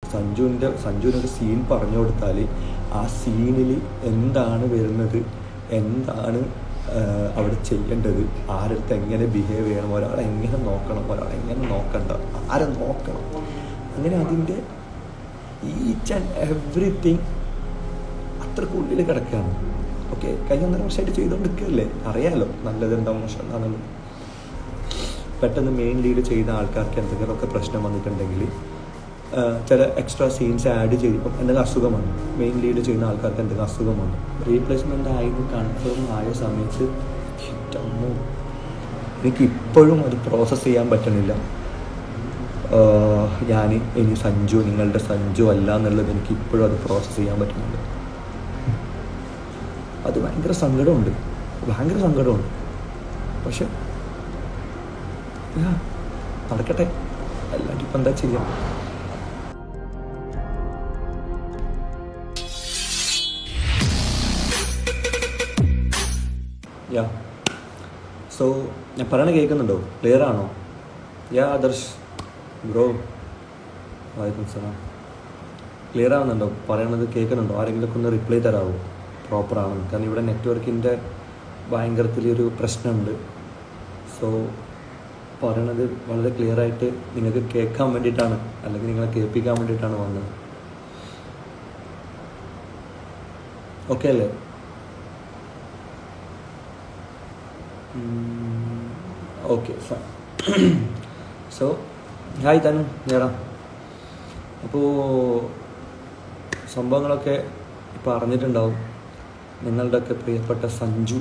സഞ്ജുവിൻ്റെ സഞ്ജുവിനൊരു scene പറഞ്ഞു കൊടുത്താൽ ആ സീനിൽ എന്താണ് വരുന്നത് എന്താണ് ആഹ്, അവിടെ ചെയ്യേണ്ടത് ആരടുത്ത് എങ്ങനെ ബിഹേവ് ചെയ്യണം ഒരാളെ എങ്ങനെ നോക്കണം ഒരാളെ എങ്ങനെ നോക്കണ്ട ആരെ നോക്കണം അങ്ങനെ അതിൻ്റെ ഈച്ച് ആൻഡ് എവറിത്തിങ് അത്രക്കുള്ളിൽ കിടക്കുകയാണ് ഓക്കെ കഴിഞ്ഞ ഒന്നര വർഷമായിട്ട് ചെയ്തുകൊണ്ടിരിക്കുകയല്ലേ അറിയാലോ നല്ലത് എന്താ മോശം എന്താണെന്ന് പെട്ടെന്ന് മെയിൻ ലീഡ് ചെയ്ത ആൾക്കാർക്ക് എന്തെങ്കിലുമൊക്കെ പ്രശ്നം വന്നിട്ടുണ്ടെങ്കിൽ ആ, ചില എക്സ്ട്രാ സീൻസ് ആഡ് ചെയ്യും എന്തെങ്കിലും അസുഖമാണ് മെയിൻ ലീഡ് ചെയ്യുന്ന ആൾക്കാർക്ക് എന്തെങ്കിലും അസുഖമാണ് റീപ്ലേസ്മെൻ്റ് ആയിരുന്നു കൺഫേം ആയ സമയത്ത് അമ്മോ, എനിക്ക് ഇപ്പോഴും അത് പ്രോസസ്സ് ചെയ്യാൻ പറ്റണില്ല ഞാൻ ഇനി സഞ്ജു നിങ്ങളുടെ സഞ്ജു അല്ല എന്നുള്ളത് എനിക്ക് ഇപ്പോഴും അത് പ്രോസസ്സ് ചെയ്യാൻ പറ്റുന്നുണ്ട് അത് ഭയങ്കര സങ്കടമുണ്ട് ഭയങ്കര സങ്കടമുണ്ട് പക്ഷെ ആ, നടക്കട്ടെ അല്ലാണ്ട് ഇപ്പം എന്താ ചെയ്യാം യാ സോ ഞാൻ പറയണ കേൾക്കുന്നുണ്ടോ ക്ലിയർ ആണോ യാ ആദർശ് ബ്രോ വായിക്കും സലാം ക്ലിയർ ആവുന്നുണ്ടോ പറയണത് കേൾക്കുന്നുണ്ടോ ആരെങ്കിലും ഒന്ന് റിപ്ലൈ തരാമോ പ്രോപ്പർ ആണെന്ന് കാരണം ഇവിടെ നെറ്റ്വർക്കിൻ്റെ ഭയങ്കരത്തിലൊരു പ്രശ്നമുണ്ട് സോ പറയണത് വളരെ ക്ലിയർ ആയിട്ട് നിങ്ങൾക്ക് കേൾക്കാൻ വേണ്ടിയിട്ടാണ് അല്ലെങ്കിൽ നിങ്ങളെ കേൾപ്പിക്കാൻ വേണ്ടിയിട്ടാണ് വന്നത് ഓക്കെ അല്ലേ okay fine so hi Thanu നേടാം അപ്പോൾ സംഭവങ്ങളൊക്കെ ഇപ്പോൾ അറിഞ്ഞിട്ടുണ്ടാവും നിങ്ങളുടെയൊക്കെ പ്രിയപ്പെട്ട സഞ്ജു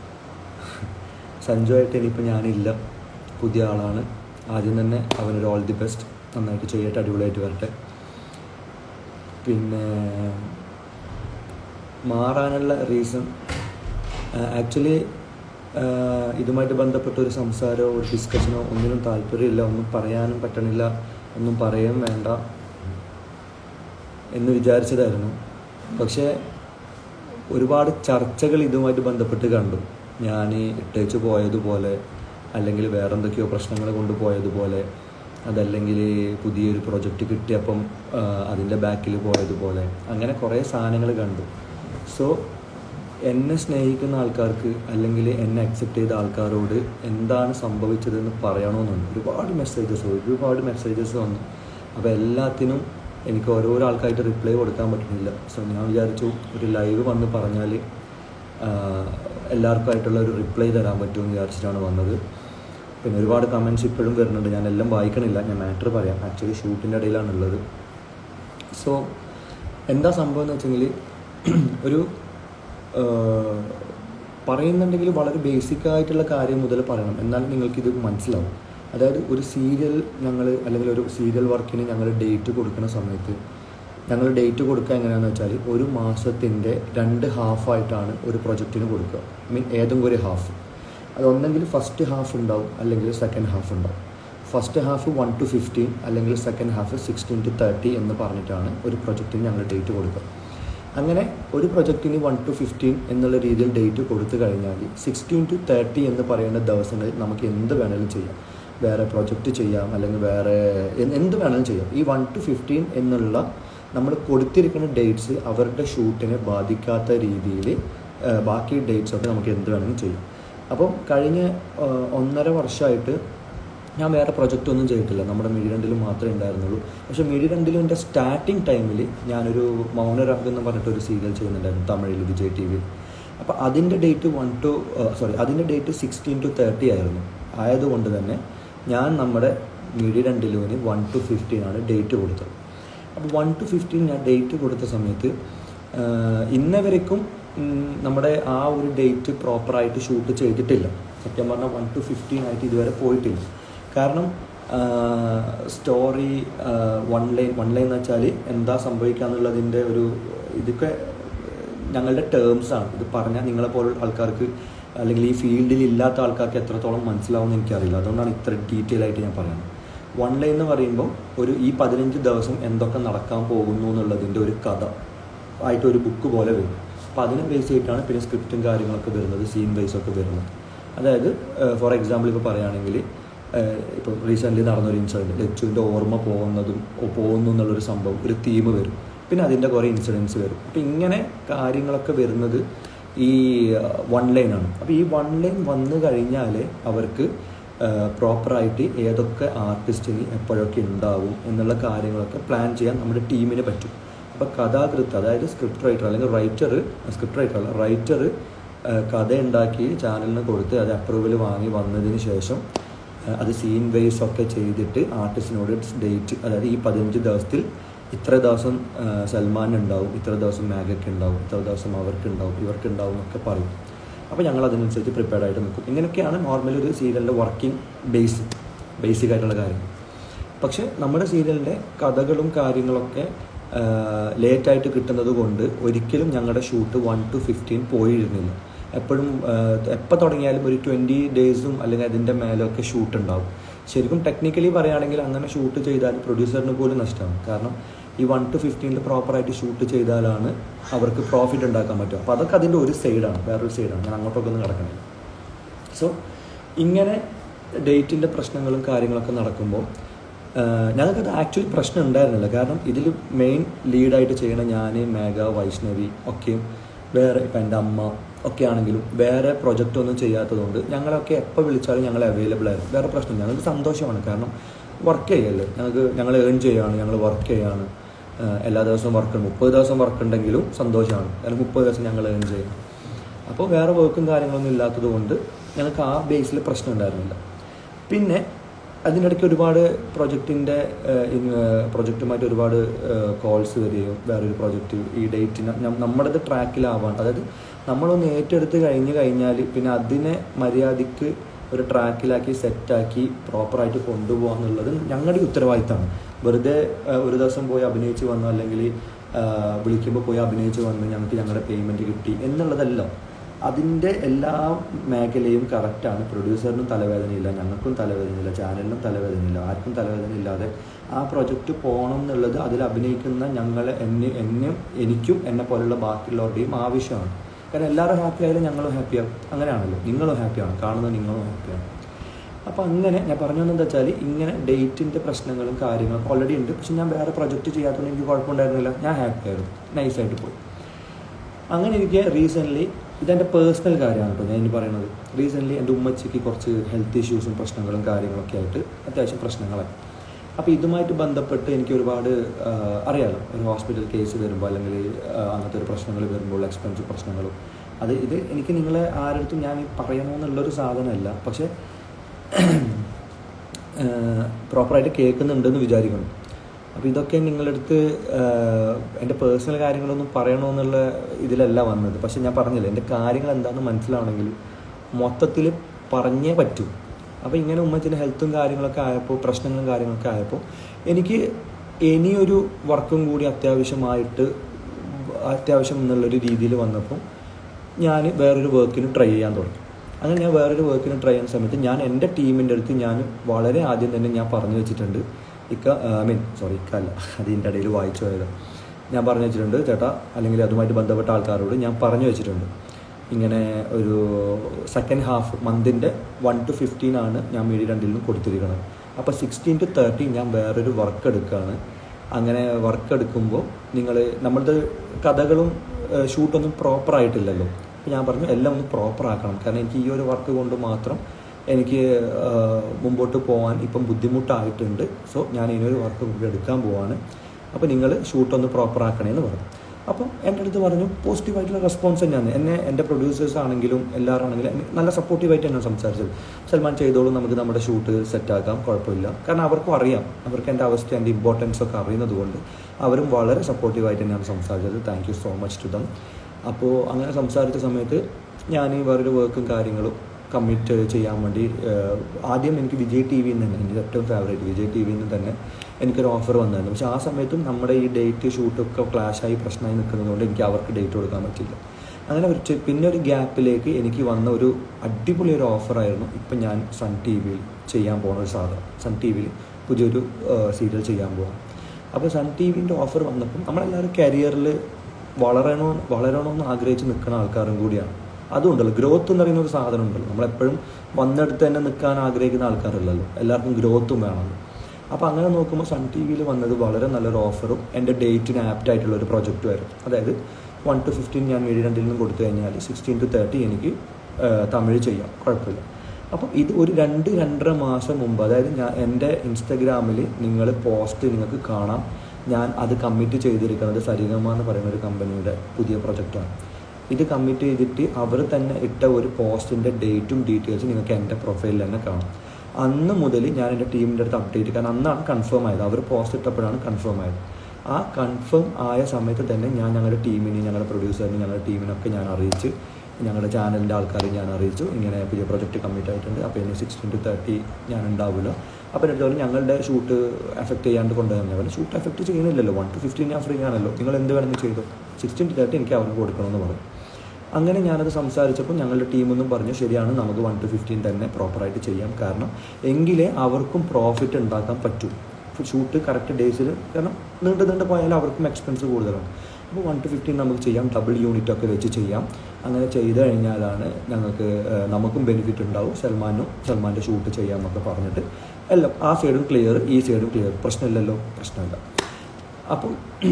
സഞ്ജു ആയിട്ട് ഇനിയിപ്പോൾ ഞാനില്ല പുതിയ ആളാണ് ആദ്യം തന്നെ അവനൊരു ഓൾ ദി ബെസ്റ്റ് നന്നായിട്ട് ചെയ്യട്ടെ അടിപൊളിയായിട്ട് വരട്ടെ പിന്നെ മാറാനുള്ള റീസൺ ആക്ച്വലി ഇതുമായിട്ട് ബന്ധപ്പെട്ട ഒരു സംസാരമോ ഒരു ഡിസ്കഷനോ ഒന്നിനും താല്പര്യമില്ല ഒന്നും പറയാനും പറ്റണില്ല ഒന്നും പറയുകയും വേണ്ട എന്ന് വിചാരിച്ചതായിരുന്നു പക്ഷേ ഒരുപാട് ചർച്ചകൾ ഇതുമായിട്ട് ബന്ധപ്പെട്ട് കണ്ടു ഞാൻ ഇട്ടേച്ച് പോയതുപോലെ അല്ലെങ്കിൽ വേറെ എന്തൊക്കെയോ പ്രശ്നങ്ങൾ കൊണ്ടുപോയതുപോലെ അതല്ലെങ്കിൽ പുതിയൊരു പ്രൊജക്റ്റ് കിട്ടിയപ്പം അതിൻ്റെ ബാക്കിൽ പോയതുപോലെ അങ്ങനെ കുറേ സാധനങ്ങൾ കണ്ടു സോ എന്നെ സ്നേഹിക്കുന്ന ആൾക്കാർക്ക് അല്ലെങ്കിൽ എന്നെ അക്സെപ്റ്റ് ചെയ്ത ആൾക്കാരോട് എന്താണ് സംഭവിച്ചതെന്ന് പറയണമെന്നുണ്ട് ഒരുപാട് മെസ്സേജസ് ഒരുപാട് മെസ്സേജസ് വന്നു അപ്പോൾ എല്ലാത്തിനും എനിക്ക് ഓരോരോ ആൾക്കായിട്ട് റിപ്ലൈ കൊടുക്കാൻ പറ്റുന്നില്ല സോ ഞാൻ വിചാരിച്ചു ഒരു ലൈവ് വന്ന് പറഞ്ഞാൽ എല്ലാവർക്കുമായിട്ടുള്ള ഒരു റിപ്ലൈ തരാൻ പറ്റുമെന്ന് വിചാരിച്ചിട്ടാണ് വന്നത് പിന്നെ ഒരുപാട് കമൻറ്റ്സ് ഇപ്പോഴും വരുന്നുണ്ട് ഞാൻ എല്ലാം വായിക്കണില്ല ഞാൻ മാറ്റർ പറയാം ആക്ച്വലി ഷൂട്ടിൻ്റെ ഇടയിലാണുള്ളത് സോ എന്താ സംഭവം എന്ന് വെച്ചെങ്കിൽ ഒരു ആഹ്, പറയുന്നുണ്ടെങ്കിൽ വളരെ ബേസിക് ആയിട്ടുള്ള കാര്യം മുതൽ പറയണം എന്നാലും നിങ്ങൾക്ക് ഇത് മനസ്സിലാവും അതായത് ഒരു സീരിയൽ ഞങ്ങൾ അല്ലെങ്കിൽ ഒരു സീരിയൽ വർക്കിന് ഞങ്ങൾ ഡേറ്റ് കൊടുക്കുന്ന സമയത്ത് ഞങ്ങൾ ഡേറ്റ് കൊടുക്കുക എങ്ങനെയാണെന്ന് വെച്ചാൽ ഒരു മാസത്തിൻ്റെ രണ്ട് ഹാഫായിട്ടാണ് ഒരു പ്രൊജക്റ്റിന് കൊടുക്കുക ഐ മീൻ ഏതെങ്കിലും ഒരു ഹാഫ് അതൊന്നെങ്കിൽ ഫസ്റ്റ് ഹാഫ് ഉണ്ടാവും അല്ലെങ്കിൽ സെക്കൻഡ് ഹാഫ് ഉണ്ടാവും first half one to fifteen അല്ലെങ്കിൽ second half sixteen to thirty എന്ന് പറഞ്ഞിട്ടാണ് ഒരു പ്രൊജക്റ്റിന് ഞങ്ങൾ ഡേറ്റ് കൊടുക്കുക അങ്ങനെ ഒരു പ്രൊജക്റ്റിന് വൺ ടു ഫിഫ്റ്റീൻ എന്നുള്ള രീതിയിൽ ഡേറ്റ് കൊടുത്തു കഴിഞ്ഞാൽ സിക്സ്റ്റീൻ ടു തേർട്ടി എന്ന് പറയുന്ന ദിവസങ്ങളിൽ നമുക്ക് എന്ത് വേണമെങ്കിലും ചെയ്യാം വേറെ പ്രൊജക്റ്റ് ചെയ്യാം അല്ലെങ്കിൽ വേറെ എന്ത് എന്ത് വേണമെങ്കിലും ചെയ്യാം ഈ വൺ ടു ഫിഫ്റ്റീൻ എന്നുള്ള നമ്മൾ കൊടുത്തിരിക്കുന്ന ഡേറ്റ്സ് അവരുടെ ഷൂട്ടിനെ ബാധിക്കാത്ത രീതിയിൽ ബാക്കി ഡേറ്റ്സ് ഒക്കെ നമുക്ക് എന്ത് വേണമെങ്കിലും ചെയ്യാം അപ്പം കഴിഞ്ഞ ആ, ഒന്നര വർഷമായിട്ട് ഞാൻ വേറെ പ്രൊജക്റ്റ് ഒന്നും ചെയ്തിട്ടില്ല നമ്മുടെ മീഡിയ രണ്ടിലും മാത്രമേ ഉണ്ടായിരുന്നുള്ളൂ പക്ഷേ മീഡിയ രണ്ടിലും എൻ്റെ സ്റ്റാർട്ടിങ് ടൈമിൽ ഞാനൊരു മൗനരാഗ് എന്ന് പറഞ്ഞിട്ടൊരു സീരിയൽ ചെയ്യുന്നുണ്ടായിരുന്നു തമിഴിൽ വിജയ് ടി വിയിൽ അപ്പോൾ അതിൻ്റെ ഡേറ്റ് വൺ ടു സോറി അതിൻ്റെ ഡേറ്റ് സിക്സ്റ്റീൻ ടു തേർട്ടി ആയിരുന്നു ആയതുകൊണ്ട് തന്നെ ഞാൻ നമ്മുടെ മീഡിയ രണ്ടിലുവിന് വൺ ടു ഫിഫ്റ്റീൻ ആണ് ഡേറ്റ് കൊടുത്തത് അപ്പോൾ വൺ ടു ഫിഫ്റ്റീൻ ഞാൻ ഡേറ്റ് കൊടുത്ത സമയത്ത് ആഹ്, ഇന്നവരേക്കും ഉം, നമ്മുടെ ആ ഒരു ഡേറ്റ് പ്രോപ്പറായിട്ട് ഷൂട്ട് ചെയ്തിട്ടില്ല സത്യം പറഞ്ഞാൽ വൺ ടു ഫിഫ്റ്റീൻ ആയിട്ട് ഇതുവരെ പോയിട്ടില്ല കാരണം story one line one line എന്ന് വെച്ചാൽ എന്താ സംഭവിക്കുക എന്നുള്ളതിൻ്റെ ഒരു ഇതൊക്കെ ഞങ്ങളുടെ ടേംസാണ് ഇത് പറഞ്ഞാൽ നിങ്ങളെ പോലുള്ള ആൾക്കാർക്ക് അല്ലെങ്കിൽ ഈ ഫീൽഡിൽ ഇല്ലാത്ത ആൾക്കാർക്ക് എത്രത്തോളം മനസ്സിലാവുമെന്ന് എനിക്കറിയില്ല അതുകൊണ്ടാണ് ഇത്ര ഡീറ്റെയിൽ ആയിട്ട് ഞാൻ പറയുന്നത് വൺ ലൈൻ എന്ന് പറയുമ്പോൾ ഒരു ഈ പതിനഞ്ച് ദിവസം എന്തൊക്കെ നടക്കാൻ പോകുന്നു എന്നുള്ളതിൻ്റെ ഒരു കഥ ആയിട്ട് ഒരു ബുക്ക് പോലെ വരും അപ്പോൾ അതിനെ ബേസ് ചെയ്തിട്ടാണ് പിന്നെ സ്ക്രിപ്റ്റും കാര്യങ്ങളൊക്കെ വരുന്നത് സീൻ വൈസ് ഒക്കെ വരുന്നത് അതായത് ഫോർ എക്സാമ്പിൾ ഇപ്പോൾ പറയുകയാണെങ്കിൽ ഇപ്പോൾ റീസെൻ്റ്ലി നടന്നൊരു ഇൻസിഡൻറ്റ് ലച്ചുവിൻ്റെ ഓർമ്മ പോകുന്നതും ഓ- പോകുന്നു എന്നുള്ളൊരു സംഭവം ഒരു തീം വരും പിന്നെ അതിൻ്റെ കുറേ ഇൻസിഡൻസ് വരും അപ്പോൾ ഇങ്ങനെ കാര്യങ്ങളൊക്കെ വരുന്നത് ഈ വൺ ലൈനാണ് അപ്പോൾ ഈ വൺ ലൈൻ വന്നു കഴിഞ്ഞാൽ അവർക്ക് പ്രോപ്പറായിട്ട് ഏതൊക്കെ ആർട്ടിസ്റ്റിന് എപ്പോഴൊക്കെ ഉണ്ടാവും എന്നുള്ള കാര്യങ്ങളൊക്കെ പ്ലാൻ ചെയ്യാൻ നമ്മുടെ ടീമിന് പറ്റും അപ്പോൾ കഥാകൃത്ത് അതായത് സ്ക്രിപ്റ്റ് റൈറ്റർ അല്ലെങ്കിൽ റൈറ്റർ സ്ക്രിപ്റ്റ് റൈറ്റർ അല്ല റൈറ്റർ കഥ ഉണ്ടാക്കി ചാനലിന് കൊടുത്ത് അത് അപ്രൂവൽ വാങ്ങി വന്നതിന് ശേഷം ആ, അത് സീൻ വൈസ് ഒക്കെ ചെയ്തിട്ട് ആർട്ടിസ്റ്റിനോട് ഡേറ്റ് അതായത് ഈ പതിനഞ്ച് ദിവസത്തിൽ ഇത്ര ദിവസം ആ, സൽമാൻ ഉണ്ടാവും ഇത്ര ദിവസം മാഗയ്ക്ക് ഉണ്ടാവും ഇത്ര ദിവസം അവർക്ക് ഉണ്ടാവും ഇവർക്ക് ഉണ്ടാവും എന്നൊക്കെ പറയും അപ്പോൾ ഞങ്ങൾ അതിനനുസരിച്ച് പ്രിപ്പയർഡ് ആയിട്ട് നിൽക്കും ഇങ്ങനെയൊക്കെയാണ് നോർമലി ഒരു സീരിയലിൻ്റെ വർക്കിംഗ് ബേസ് ബേസിക് ആയിട്ടുള്ള കാര്യങ്ങൾ പക്ഷെ നമ്മുടെ സീരിയലിൻ്റെ കഥകളും കാര്യങ്ങളൊക്കെ ലേറ്റായിട്ട് കിട്ടുന്നത് കൊണ്ട് ഒരിക്കലും ഞങ്ങളുടെ ഷൂട്ട് വൺ ടു ഫിഫ്റ്റീൻ പോയിരുന്നില്ല എപ്പോഴും എപ്പോൾ തുടങ്ങിയാലും ഒരു ട്വൻറ്റി ഡേയ്സും അല്ലെങ്കിൽ അതിൻ്റെ മേലൊക്കെ ഷൂട്ട് ഉണ്ടാവും ശരിക്കും ടെക്നിക്കലി പറയുകയാണെങ്കിൽ അങ്ങനെ ഷൂട്ട് ചെയ്താൽ പ്രൊഡ്യൂസറിന് പോലും നഷ്ടമാണ് കാരണം ഈ വൺ ടു ഫിഫ്റ്റീനിൽ പ്രോപ്പറായിട്ട് ഷൂട്ട് ചെയ്താലാണ് അവർക്ക് പ്രോഫിറ്റ് ഉണ്ടാക്കാൻ പറ്റുക അപ്പോൾ അതൊക്കെ അതിൻ്റെ ഒരു സൈഡാണ് വേറൊരു സൈഡാണ് ഞാൻ അങ്ങോട്ടൊക്കെ ഒന്നും കിടക്കണില്ല സോ ഇങ്ങനെ ഡേറ്റിൻ്റെ പ്രശ്നങ്ങളും കാര്യങ്ങളൊക്കെ നടക്കുമ്പോൾ ഞങ്ങൾക്കത് ആക്ച്വലി പ്രശ്നം ഉണ്ടായിരുന്നില്ല കാരണം ഇതിൽ മെയിൻ ലീഡായിട്ട് ചെയ്യണ ഞാൻ മേഘ വൈഷ്ണവി ഒക്കെയും വേറെ ഇപ്പം എൻ്റെ അമ്മ ഒക്കെ ആണെങ്കിലും വേറെ പ്രൊജക്റ്റ് ഒന്നും ചെയ്യാത്തതുകൊണ്ട് ഞങ്ങളൊക്കെ എപ്പോൾ വിളിച്ചാലും ഞങ്ങൾ അവൈലബിൾ ആയിരുന്നു വേറെ പ്രശ്നം ഞങ്ങൾക്ക് സന്തോഷമാണ് കാരണം വർക്ക് ചെയ്യല്ലേ ഞങ്ങൾക്ക് ഞങ്ങൾ ഏൺ ചെയ്യുകയാണ് ഞങ്ങൾ വർക്ക് ചെയ്യാണ് ഏഹ് എല്ലാ ദിവസവും വർക്ക് മുപ്പത് ദിവസം വർക്ക് ഉണ്ടെങ്കിലും സന്തോഷമാണ് കാരണം മുപ്പത് ദിവസം ഞങ്ങൾ ഏൺ ചെയ്യും അപ്പോൾ വേറെ വർക്കും കാര്യങ്ങളൊന്നും ഇല്ലാത്തത് കൊണ്ട് ഞങ്ങൾക്ക് ആ ബേസിൽ പ്രശ്നം ഉണ്ടായിരുന്നില്ല പിന്നെ അതിനിടയ്ക്ക് ഒരുപാട് പ്രൊജക്റ്റിൻ്റെ പ്രൊജക്റ്റുമായിട്ട് ഒരുപാട് കോൾസ് വരികയും വേറൊരു പ്രൊജക്റ്റ് ഈ ഡേറ്റിന് നമ്മുടേത് ട്രാക്കിലാവാൻ അതായത് നമ്മളൊന്ന് ഏറ്റെടുത്ത് കഴിഞ്ഞ് കഴിഞ്ഞാൽ പിന്നെ അതിനെ മര്യാദയ്ക്ക് ഒരു ട്രാക്കിലാക്കി സെറ്റാക്കി പ്രോപ്പറായിട്ട് കൊണ്ടുപോകുക എന്നുള്ളത് ഞങ്ങളുടെ ഉത്തരവാദിത്തമാണ് വെറുതെ ഏഹ്, ഒരു ദിവസം പോയി അഭിനയിച്ച് വന്നു അല്ലെങ്കിൽ വിളിക്കുമ്പോൾ പോയി അഭിനയിച്ച് വന്ന് ഞങ്ങൾക്ക് ഞങ്ങളുടെ പേയ്മെൻറ്റ് കിട്ടി എന്നുള്ളതല്ല അതിൻ്റെ എല്ലാ മേഖലയും കറക്റ്റാണ് പ്രൊഡ്യൂസറിനും തലവേദനയില്ല ഞങ്ങൾക്കും തലവേദനയില്ല ചാനലിനും തലവേദനയില്ല ആർക്കും തലവേദന ഇല്ലാതെ ആ പ്രൊജക്റ്റ് പോകണം എന്നുള്ളത് അതിൽ അഭിനയിക്കുന്ന ഞങ്ങളെ എന്നെ എന്നെയും എനിക്കും എന്നെ പോലുള്ള ബാക്കിയുള്ളവരുടെയും ആവശ്യമാണ് കാരണം എല്ലാവരും ഹാപ്പി ആയാലും ഞങ്ങളും ഹാപ്പിയാവും അങ്ങനെയാണല്ലോ നിങ്ങളും ഹാപ്പിയാണ് കാണുന്നത് നിങ്ങളും ഹാപ്പിയാണ് അപ്പോൾ അങ്ങനെ ഞാൻ പറഞ്ഞു വന്നത് വെച്ചാൽ ഇങ്ങനെ ഡേറ്റിൻ്റെ പ്രശ്നങ്ങളും കാര്യങ്ങളൊക്കെ ഓൾറെഡി ഉണ്ട് പക്ഷെ ഞാൻ വേറെ പ്രൊജക്റ്റ് ചെയ്യാത്തതുകൊണ്ട് എനിക്ക് കുഴപ്പമുണ്ടായിരുന്നില്ല ഞാൻ ഹാപ്പി ആയിരുന്നു നൈസായിട്ട് പോയി അങ്ങനെ എനിക്ക് റീസെൻ്റ്ലി ഇതെൻ്റെ പേഴ്സണൽ കാര്യമാണ് കേട്ടോ ഞാൻ ഇനി പറയുന്നത് റീസെൻ്റ്ലി എൻ്റെ ഉമ്മച്ചിക്ക് കുറച്ച് ഹെൽത്ത് ഇഷ്യൂസും പ്രശ്നങ്ങളും കാര്യങ്ങളൊക്കെ ആയിട്ട് അത്യാവശ്യം പ്രശ്നങ്ങളായി അപ്പോൾ ഇതുമായിട്ട് ബന്ധപ്പെട്ട് എനിക്ക് ഒരുപാട് ആ, അറിയാലോ ഒരു ഹോസ്പിറ്റൽ കേസ് വരുമ്പോൾ അല്ലെങ്കിൽ ആ, അങ്ങനത്തെ ഒരു പ്രശ്നങ്ങൾ വരുമ്പോൾ എക്സ്പെൻസ് പ്രശ്നങ്ങളും അത് ഇത് എനിക്ക് നിങ്ങളെ ആരടുത്തും ഞാൻ ഈ പറയണമെന്നുള്ളൊരു സാധനമല്ല പക്ഷേ പ്രോപ്പറായിട്ട് കേൾക്കുന്നുണ്ടെന്ന് വിചാരിക്കണം അപ്പോൾ ഇതൊക്കെ നിങ്ങളുടെ അടുത്ത് എൻ്റെ പേഴ്സണൽ കാര്യങ്ങളൊന്നും പറയണമെന്നുള്ള ഇതിലല്ല വന്നത് പക്ഷെ ഞാൻ പറഞ്ഞില്ല എൻ്റെ കാര്യങ്ങൾ എന്താണെന്ന് മനസ്സിലാവണമെങ്കിൽ മൊത്തത്തിൽ പറഞ്ഞേ പറ്റൂ അപ്പോൾ ഇങ്ങനെ ഉമ്മച്ചിൻ്റെ ഹെൽത്തും കാര്യങ്ങളൊക്കെ ആയപ്പോൾ പ്രശ്നങ്ങളും കാര്യങ്ങളൊക്കെ ആയപ്പോൾ എനിക്ക് ഇനിയൊരു വർക്കും കൂടി അത്യാവശ്യമായിട്ട് അത്യാവശ്യം എന്നുള്ളൊരു രീതിയിൽ വന്നപ്പോൾ ഞാൻ വേറൊരു വർക്കിന് ട്രൈ ചെയ്യാൻ തുടങ്ങി അങ്ങനെ ഞാൻ വേറൊരു വർക്കിന് ട്രൈ ചെയ്യുന്ന സമയത്ത് ഞാൻ എൻ്റെ ടീമിൻ്റെ അടുത്ത് ഞാൻ വളരെ ആദ്യം തന്നെ ഞാൻ പറഞ്ഞു വെച്ചിട്ടുണ്ട് ഇക്ക ഐ മീൻ സോറി ഇക്ക അല്ല അതിൻ്റെ ഇടയിൽ വായിച്ചു പോയത് ഞാൻ പറഞ്ഞു വെച്ചിട്ടുണ്ട് ചേട്ടാ അല്ലെങ്കിൽ അതുമായിട്ട് ബന്ധപ്പെട്ട ആൾക്കാരോട് ഞാൻ പറഞ്ഞു വെച്ചിട്ടുണ്ട് ഇങ്ങനെ ഒരു സെക്കൻഡ് ഹാഫ് മന്തിൻ്റെ വൺ ടു ഫിഫ്റ്റീൻ ആണ് ഞാൻ മീഡിയ രണ്ടിലും കൊടുത്തിരിക്കുന്നത് അപ്പോൾ സിക്സ്റ്റീൻ ടു തേർട്ടീൻ ഞാൻ വേറൊരു വർക്ക് എടുക്കുകയാണ് അങ്ങനെ വർക്ക് എടുക്കുമ്പോൾ നിങ്ങൾ നമ്മളുടെ കഥകളും ഷൂട്ടൊന്നും പ്രോപ്പർ ആയിട്ടില്ലല്ലോ അപ്പോൾ ഞാൻ പറഞ്ഞു എല്ലാം ഒന്ന് പ്രോപ്പർ ആക്കണം കാരണം എനിക്ക് ഈ ഒരു വർക്ക് കൊണ്ട് മാത്രം എനിക്ക് ആ, മുമ്പോട്ട് പോകാൻ ഇപ്പം ബുദ്ധിമുട്ടായിട്ടുണ്ട് സോ ഞാൻ ഇനിയൊരു വർക്ക് കൂടി എടുക്കാൻ പോവാണ് അപ്പോൾ നിങ്ങൾ ഷൂട്ടൊന്ന് പ്രോപ്പർ ആക്കണേന്ന് പറഞ്ഞു അപ്പം എൻ്റെ അടുത്ത് പറഞ്ഞു പോസിറ്റീവായിട്ടുള്ള റെസ്പോൺസ് തന്നെയാണ് എന്നെ എൻ്റെ പ്രൊഡ്യൂസേഴ്സ് ആണെങ്കിലും എല്ലാവരും ആണെങ്കിലും എന്നെ നല്ല സപ്പോർട്ടീവായിട്ട് തന്നെയാണ് സംസാരിച്ചത് സൽമാൻ ചെയ്തോളും നമുക്ക് നമ്മുടെ ഷൂട്ട് സെറ്റാക്കാം കുഴപ്പമില്ല കാരണം അവർക്കും അറിയാം അവർക്ക് എൻ്റെ അവസ്ഥ എൻ്റെ ഇമ്പോർട്ടൻസ് ഒക്കെ അറിയുന്നത് കൊണ്ട് അവരും വളരെ സപ്പോർട്ടീവായിട്ട് തന്നെയാണ് സംസാരിച്ചത് thank you so much to them അപ്പോൾ അങ്ങനെ സംസാരിച്ച സമയത്ത് ഞാൻ ഈ വേറൊരു വർക്കും കാര്യങ്ങളും കമ്മിറ്റ് ചെയ്യാൻ വേണ്ടി ഏഹ്, ആദ്യം എനിക്ക് വിജയ് ടി വിയിൽ നിന്ന് തന്നെ എനിക്ക് ഏറ്റവും ഫേവറേറ്റ് വിജയ് ടി വിയിൽ നിന്ന് തന്നെ എനിക്കൊരു ഓഫർ വന്നായിരുന്നു പക്ഷേ ആ സമയത്തും നമ്മുടെ ഈ ഡേറ്റ് ഷൂട്ടൊക്കെ ക്ലാഷായി പ്രശ്നമായി നിൽക്കുന്നതുകൊണ്ട് എനിക്ക് അവർക്ക് ഡേറ്റ് കൊടുക്കാൻ പറ്റില്ല അങ്ങനെ ഒരു ചെ- പിന്നെ ഒരു ഗ്യാപ്പിലേക്ക് എനിക്ക് വന്ന ഒരു അടിപൊളി ഒരു ഓഫറായിരുന്നു ഇപ്പം ഞാൻ സൺ ടി വിയിൽ ചെയ്യാൻ പോകുന്ന ഒരു സാധനം സൺ ടി വിയിൽ പുതിയൊരു സീരിയൽ ചെയ്യാൻ പോകാം അപ്പോൾ സൺ ടി വിൻ്റെ ഓഫർ വന്നപ്പം നമ്മളെല്ലാവരും കരിയറിൽ വളരണോ വളരണമെന്ന് ആഗ്രഹിച്ച് നിൽക്കുന്ന ആൾക്കാരും കൂടിയാണ് അതും ഉണ്ടല്ലോ ഗ്രോത്ത് എന്ന് പറയുന്ന ഒരു സാധനം ഉണ്ടല്ലോ നമ്മളെപ്പോഴും വന്നെടുത്ത് തന്നെ നിൽക്കാൻ ആഗ്രഹിക്കുന്ന ആൾക്കാരല്ലല്ലോ എല്ലാവർക്കും ഗ്രോത്തും വേണമല്ലോ അപ്പോൾ അങ്ങനെ നോക്കുമ്പോൾ സൺ ടി വിയിൽ വന്നത് വളരെ നല്ലൊരു ഓഫറും എൻ്റെ ഡേറ്റിന് ആപ്റ്റ് ആയിട്ടുള്ള ഒരു പ്രൊജക്റ്റ് വരും അതായത് വൺ ടു ഫിഫ്റ്റീൻ ഞാൻ മീഡിയ രണ്ടിൽ നിന്നും കൊടുത്തു കഴിഞ്ഞാൽ സിക്സ്റ്റീൻ ടു തേർട്ടി എനിക്ക് ആ, തമിഴ് ചെയ്യാം കുഴപ്പമില്ല അപ്പം ഇത് ഒരു രണ്ട് രണ്ടര മാസം മുമ്പ് അതായത് ഞാൻ എൻ്റെ ഇൻസ്റ്റഗ്രാമിൽ നിങ്ങൾ പോസ്റ്റ് നിങ്ങൾക്ക് കാണാം ഞാൻ അത് കമ്മിറ്റ് ചെയ്തിരിക്കുന്നത് സരിഗമ എന്ന് പറയുന്ന ഒരു കമ്പനിയുടെ പുതിയ പ്രൊജക്റ്റാണ് ഇത് കമ്മിറ്റ് ചെയ്തിട്ട് അവർ തന്നെ ഇട്ട ഒരു പോസ്റ്റിൻ്റെ ഡേറ്റും ഡീറ്റെയിൽസും നിങ്ങൾക്ക് എൻ്റെ പ്രൊഫൈലിൽ തന്നെ കാണാം അന്ന് മുതൽ ഞാൻ എൻ്റെ ടീമിൻ്റെ അടുത്ത് അപ്ഡേറ്റ് കാരണം അന്നാണ് കൺഫേം ആയത് അവർ പോസ്റ്റ് ഇട്ടപ്പോഴാണ് കൺഫേം ആയത് ആ കൺഫേം ആയ സമയത്ത് തന്നെ ഞാൻ ഞങ്ങളുടെ ടീമിനെ ഞങ്ങളുടെ പ്രൊഡ്യൂസറിനെ ഞങ്ങളുടെ ടീമിനൊക്കെ ഞാൻ അറിയിച്ച് ഞങ്ങളുടെ ചാനലിൻ്റെ ആൾക്കാരെ ഞാൻ അറിയിച്ചു ഇങ്ങനെ പുതിയ പ്രൊജക്റ്റ് കമ്മിറ്റ് ആയിട്ടുണ്ട് അപ്പോൾ ഇനി സിക്സ്റ്റീൻ ടു തേർട്ടി ഞാൻ ഉണ്ടാവില്ല അപ്പോൾ എടുത്തോളം ഞങ്ങളുടെ ഷൂട്ട് എഫക്റ്റ് ചെയ്യാണ്ട് കൊണ്ടുപോയാൽ ഞാൻ പറഞ്ഞു ഷൂട്ട് എഫക്റ്റ് ചെയ്യുന്നില്ലല്ലോ വൺ ടു ഫിഫ്റ്റീൻ ഞാൻ ഫ്രീ ആണല്ലോ നിങ്ങൾ എന്ത് വേണമെങ്കിൽ ചെയ്തു സിക്സ്റ്റീൻ ടു തേർട്ടി എനിക്ക് അവർക്ക് കൊടുക്കണമെന്ന് പറഞ്ഞു അങ്ങനെ ഞാനത് സംസാരിച്ചപ്പോൾ ഞങ്ങളുടെ ടീമൊന്നും പറഞ്ഞു ശരിയാണ് നമുക്ക് വൺ ടു ഫിഫ്റ്റീൻ തന്നെ പ്രോപ്പറായിട്ട് ചെയ്യാം കാരണം എങ്കിലേ അവർക്കും പ്രോഫിറ്റ് ഉണ്ടാക്കാൻ പറ്റൂ ഷൂട്ട് കറക്റ്റ് ഡേയ്സിൽ കാരണം നീണ്ട് നീണ്ട് പോയാൽ അവർക്കും എക്സ്പെൻസ് കൂടുതലാണ് അപ്പോൾ വൺ ടു ഫിഫ്റ്റീൻ നമുക്ക് ചെയ്യാം ഡബിൾ യൂണിറ്റ് ഒക്കെ വെച്ച് ചെയ്യാം അങ്ങനെ ചെയ്ത് കഴിഞ്ഞാലാണ് ഞങ്ങൾക്ക് ഏഹ്, നമുക്കും ബെനിഫിറ്റ് ഉണ്ടാവും സൽമാനും സൽമാൻ്റെ ഷൂട്ട് ചെയ്യാമെന്നൊക്കെ പറഞ്ഞിട്ട് എല്ലാം ആ സൈഡും ക്ലിയർ ഈ സൈഡും ക്ലിയർ പ്രശ്നമില്ലല്ലോ പ്രശ്നമില്ല അപ്പോൾ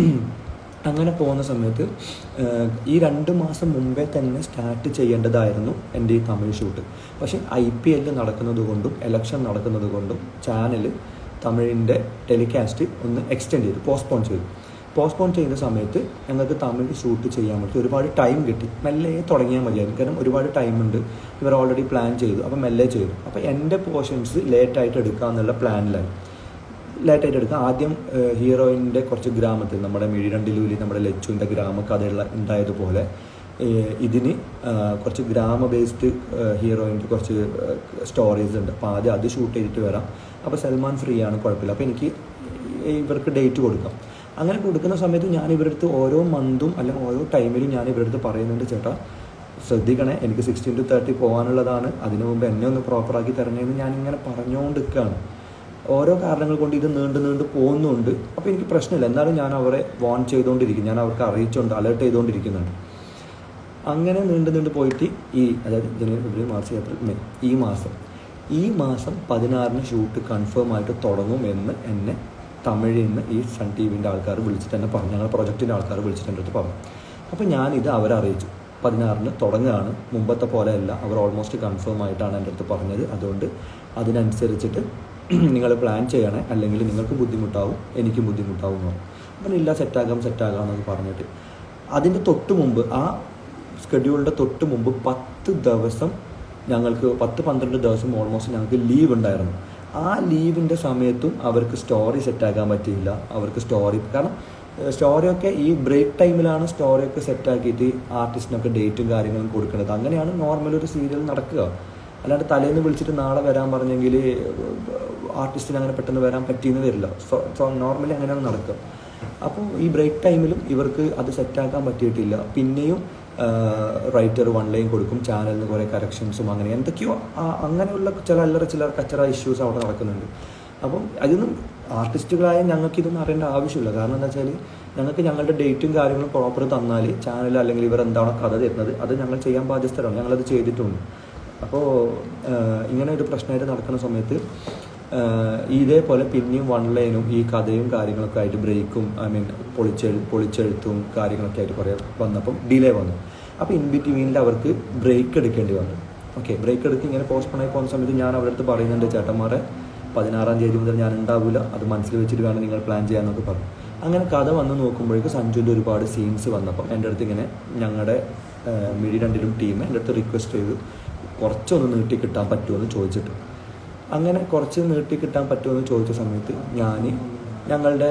അങ്ങനെ പോകുന്ന സമയത്ത് ഏഹ്, ഈ രണ്ട് മാസം മുമ്പേ തന്നെ സ്റ്റാർട്ട് ചെയ്യേണ്ടതായിരുന്നു എൻ്റെ ഈ തമിഴ് ഷൂട്ട് പക്ഷേ ഐ പി എല്ല് നടക്കുന്നത് കൊണ്ടും എലക്ഷൻ നടക്കുന്നത് കൊണ്ടും ചാനൽ തമിഴിൻ്റെ ടെലികാസ്റ്റ് ഒന്ന് എക്സ്റ്റെൻഡ് ചെയ്തു പോസ്റ്റ്പോൺ ചെയ്തു പോസ്റ്റ്പോൺ ചെയ്യുന്ന സമയത്ത് ഞങ്ങൾക്ക് തമിഴ് ഷൂട്ട് ചെയ്യാൻ പറ്റി ഒരുപാട് ടൈം കിട്ടി മെല്ലെ തുടങ്ങിയാൽ മതിയായിരുന്നു കാരണം ഒരുപാട് ടൈമുണ്ട് ഇവർ ഓൾറെഡി പ്ലാൻ ചെയ്തു അപ്പോൾ മെല്ലെ ചെയ്തു അപ്പോൾ എൻ്റെ പോർഷൻസ് ലേറ്റായിട്ട് എടുക്കാമെന്നുള്ള പ്ലാനിലായി ലേറ്റായിട്ട് എടുക്കാം ആദ്യം ഹീറോയിൻ്റെ കുറച്ച് ഗ്രാമത്തിൽ നമ്മുടെ മിഴിരണ്ടിലൂലി നമ്മുടെ ലച്ചുവിൻ്റെ ഗ്രാമകഥയുള്ള ഉണ്ടായതുപോലെ ഏഹ്, ഇതിന് ആഹ്, കുറച്ച് ഗ്രാമ ബേസ്ഡ് ഹീറോയിൻ്റെ കുറച്ച് സ്റ്റോറീസ് ഉണ്ട് അപ്പോൾ ആദ്യം അത് ഷൂട്ട് ചെയ്തിട്ട് വരാം അപ്പോൾ സൽമാൻ ഫ്രീ ആണ് കുഴപ്പമില്ല അപ്പോൾ എനിക്ക് ഇവർക്ക് ഡേറ്റ് കൊടുക്കാം അങ്ങനെ കൊടുക്കുന്ന സമയത്ത് ഞാൻ ഇവരുടെ അടുത്ത് ഓരോ മന്തും അല്ലെങ്കിൽ ഓരോ ടൈമിലും ഞാൻ ഇവരുടെ അടുത്ത് പറയുന്നുണ്ട് ചേട്ടാ ശ്രദ്ധിക്കണേ എനിക്ക് സിക്സ്റ്റീൻ ടു തേർട്ടി പോകാനുള്ളതാണ് അതിനു മുമ്പ് എന്നെ ഒന്ന് പ്രോപ്പറാക്കി തരണേന്ന് ഞാൻ ഇങ്ങനെ പറഞ്ഞുകൊണ്ട് നിൽക്കുകയാണ് ഓരോ കാരണങ്ങൾ കൊണ്ട് ഇത് നീണ്ടു നീണ്ടു പോകുന്നുണ്ട് അപ്പോൾ എനിക്ക് പ്രശ്നമില്ല എന്നാലും ഞാൻ അവരെ വാൺ ചെയ്തുകൊണ്ടിരിക്കും ഞാൻ അവർക്ക് അറിയിച്ചുകൊണ്ട് അലേർട്ട് ചെയ്തുകൊണ്ടിരിക്കുന്നുണ്ട് അങ്ങനെ നീണ്ടു നീണ്ടു പോയിട്ട് ഈ അതായത് ജനുവരി ഫെബ്രുവരി മാർച്ച് ഏപ്രിൽ മെയ് ഈ മാസം ഈ മാസം പതിനാറിന് ഷൂട്ട് കൺഫേം ആയിട്ട് തുടങ്ങും എന്ന് എന്നെ തമിഴിൽ നിന്ന് ഈ സൺ ടി വിൻ്റെ ആൾക്കാർ വിളിച്ചിട്ട് എന്നെ പറഞ്ഞു ഞങ്ങൾ പ്രൊജക്റ്റിൻ്റെ ആൾക്കാർ വിളിച്ചിട്ട് എൻ്റെ അടുത്ത് പറഞ്ഞു അപ്പോൾ ഞാനിത് അവരെ അറിയിച്ചു പതിനാറിന് തുടങ്ങുകയാണ് മുമ്പത്തെ പോലെയല്ല അവർ ഓൾമോസ്റ്റ് കൺഫേം ആയിട്ടാണ് എൻ്റെ അടുത്ത് പറഞ്ഞത് അതുകൊണ്ട് അതിനനുസരിച്ചിട്ട് നിങ്ങൾ പ്ലാൻ ചെയ്യണേ അല്ലെങ്കിൽ നിങ്ങൾക്ക് ബുദ്ധിമുട്ടാവും എനിക്കും ബുദ്ധിമുട്ടാവും എന്ന് പറഞ്ഞു അപ്പം ഇല്ല സെറ്റാകാം സെറ്റാകാം എന്നൊക്കെ പറഞ്ഞിട്ട് അതിൻ്റെ തൊട്ട് മുമ്പ് ആ സ്കെഡ്യൂളിൻ്റെ തൊട്ട് മുമ്പ് പത്ത് ദിവസം ഞങ്ങൾക്ക് പത്ത് പന്ത്രണ്ട് ദിവസം ഓൾമോസ്റ്റ് ഞങ്ങൾക്ക് ലീവ് ഉണ്ടായിരുന്നു ആ ലീവിൻ്റെ സമയത്തും അവർക്ക് സ്റ്റോറി സെറ്റാക്കാൻ പറ്റിയില്ല അവർക്ക് സ്റ്റോറി കാരണം സ്റ്റോറിയൊക്കെ ഈ ബ്രേക്ക് ടൈമിലാണ് സ്റ്റോറിയൊക്കെ സെറ്റാക്കിയിട്ട് ആർട്ടിസ്റ്റിനൊക്കെ ഡേറ്റും കാര്യങ്ങളും കൊടുക്കുന്നത് അങ്ങനെയാണ് നോർമൽ ഒരു സീരിയൽ നടക്കുക അല്ലാണ്ട് തലേന്ന് വിളിച്ചിട്ട് നാളെ വരാൻ പറഞ്ഞെങ്കിൽ ആർട്ടിസ്റ്റിന് അങ്ങനെ പെട്ടെന്ന് വരാൻ പറ്റിയെന്ന് വരില്ല സോ നോർമലി അങ്ങനെയാണ് നടക്കുക അപ്പോൾ ഈ ബ്രേക്ക് ടൈമിലും ഇവർക്ക് അത് സെറ്റാക്കാൻ പറ്റിയിട്ടില്ല പിന്നെയും റൈറ്റർ വൺ ലൈൻ കൊടുക്കും ചാനലിൽ നിന്ന് കുറേ കറക്ഷൻസും അങ്ങനെ എന്തൊക്കെയോ ആ- അങ്ങനെയുള്ള ചില അല്ലറ ചില കച്ചറ ഇഷ്യൂസ് അവിടെ നടക്കുന്നുണ്ട് അപ്പം അതൊന്നും ആർട്ടിസ്റ്റുകളായ ഞങ്ങൾക്ക് ഇതൊന്നും അറിയേണ്ട ആവശ്യമില്ല കാരണം എന്താ വെച്ചാൽ ഞങ്ങൾക്ക് ഞങ്ങളുടെ ഡേറ്റും കാര്യങ്ങളും പ്രോപ്പർ തന്നാൽ ചാനൽ അല്ലെങ്കിൽ ഇവർ എന്താണോ കഥ തരുന്നത് അത് ഞങ്ങൾ ചെയ്യാൻ ബാധ്യസ്ഥരാണ് ഞങ്ങളത് ചെയ്തിട്ടുണ്ട് അപ്പോൾ ഇങ്ങനെ ഒരു പ്രശ്നമായിട്ട് നടക്കുന്ന സമയത്ത് ആഹ് ഇതേപോലെ പിന്നെയും വൺ ലൈനും ഈ കഥയും കാര്യങ്ങളൊക്കെ ആയിട്ട് ബ്രേക്കും ഐ മീൻ പൊളിച്ചെഴു പൊളിച്ചെഴുത്തും കാര്യങ്ങളൊക്കെ ആയിട്ട് കുറേ വന്നപ്പം ഡിലേ വന്നു അപ്പോൾ ഇൻ ബിറ്റ്വീനിൽ അവർക്ക് ബ്രേക്ക് എടുക്കേണ്ടി വന്നു ഓക്കെ ബ്രേക്ക് എടുത്ത് ഇങ്ങനെ പോസ്റ്റ്പോൺ ആയി പോകുന്ന സമയത്ത് ഞാൻ അവരുടെ അടുത്ത് പറയുന്നുണ്ട് ചേട്ടന്മാരെ പതിനാറാം തീയതി മുതൽ ഞാൻ ഉണ്ടാവില്ല അത് മനസ്സിൽ വെച്ചിട്ട് വേണം നിങ്ങൾ പ്ലാൻ ചെയ്യാമെന്നൊക്കെ പറഞ്ഞു അങ്ങനെ കഥ വന്ന് നോക്കുമ്പോഴേക്ക് സഞ്ജുവിൻ്റെ ഒരുപാട് സീൻസ് വന്നപ്പം എൻ്റെ അടുത്ത് ഇങ്ങനെ ഞങ്ങളുടെ മിഴി രണ്ടിലും ടീം എൻ്റെ അടുത്ത് റിക്വസ്റ്റ് ചെയ്തു കുറച്ചൊന്ന് നീട്ടി കിട്ടാൻ പറ്റുമെന്ന് ചോദിച്ചിട്ട് അങ്ങനെ കുറച്ച് നീട്ടി കിട്ടാൻ പറ്റുമെന്ന് ചോദിച്ച സമയത്ത് ഞാൻ ഞങ്ങളുടെ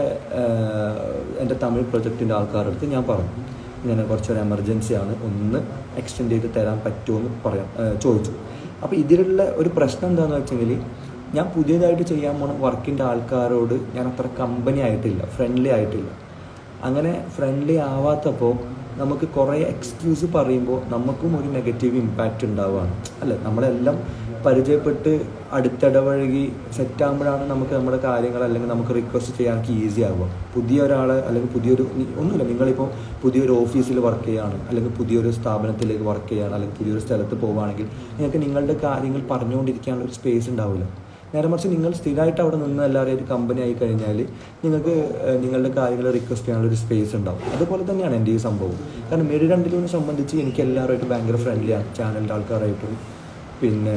എൻ്റെ തമിഴ് പ്രൊജക്റ്റിൻ്റെ ആൾക്കാരുടെ അടുത്ത് ഞാൻ പറഞ്ഞു ഇങ്ങനെ കുറച്ചൊരു എമർജൻസി ആണ് ഒന്ന് എക്സ്റ്റെൻഡ് ചെയ്ത് തരാൻ പറ്റുമോ എന്ന് പറയാം ഏഹ് ചോദിച്ചു അപ്പോൾ ഇതിലുള്ള ഒരു പ്രശ്നം എന്താണെന്ന് വെച്ചെങ്കിൽ ഞാൻ പുതിയതായിട്ട് ചെയ്യാൻ പോണ വർക്കിൻ്റെ ആൾക്കാരോട് ഞാൻ അത്ര കമ്പനി ആയിട്ടില്ല ഫ്രണ്ട്ലി ആയിട്ടില്ല അങ്ങനെ ഫ്രണ്ട്ലി ആവാത്തപ്പോൾ നമുക്ക് കുറേ എക്സ്ക്യൂസ് പറയുമ്പോൾ നമുക്കും ഒരു നെഗറ്റീവ് ഇമ്പാക്റ്റ് ഉണ്ടാവുകയാണ് അല്ലേ നമ്മളെല്ലാം പരിചയപ്പെട്ട് അടുത്തിടപഴകി സെറ്റാകുമ്പോഴാണ് നമുക്ക് നമ്മുടെ കാര്യങ്ങൾ അല്ലെങ്കിൽ നമുക്ക് റിക്വസ്റ്റ് ചെയ്യാനൊക്കെ ഈസി ആവുക പുതിയ ഒരാളെ അല്ലെങ്കിൽ പുതിയൊരു നി- ഒന്നുമില്ല നിങ്ങളിപ്പോൾ പുതിയൊരു ഓഫീസിൽ വർക്ക് ചെയ്യുകയാണ് അല്ലെങ്കിൽ പുതിയൊരു സ്ഥാപനത്തിലേക്ക് വർക്ക് ചെയ്യുകയാണ് അല്ലെങ്കിൽ പുതിയൊരു സ്ഥലത്ത് പോവുകയാണെങ്കിൽ നിങ്ങൾക്ക് നിങ്ങളുടെ കാര്യങ്ങൾ പറഞ്ഞുകൊണ്ടിരിക്കാനുള്ള ഒരു സ്പേസ് ഉണ്ടാവില്ല നേരെ മറിച്ച് നിങ്ങൾ സ്ഥിരമായിട്ട് അവിടെ നിന്ന് എല്ലാവരെയും ഒരു കമ്പനി ആയി കഴിഞ്ഞാൽ നിങ്ങൾക്ക് ഏഹ്, നിങ്ങളുടെ കാര്യങ്ങൾ റിക്വസ്റ്റ് ചെയ്യാനുള്ള ഒരു സ്പേസ് ഉണ്ടാവും അതുപോലെ തന്നെയാണ് എൻ്റെ ഈ സംഭവം കാരണം മെഡി രണ്ടിലിനെ സംബന്ധിച്ച് എനിക്ക് എല്ലാവരുമായിട്ട് ഭയങ്കര ഫ്രണ്ട്ലിയാണ് ചാനലിൻ്റെ ആൾക്കാരായിട്ടും പിന്നെ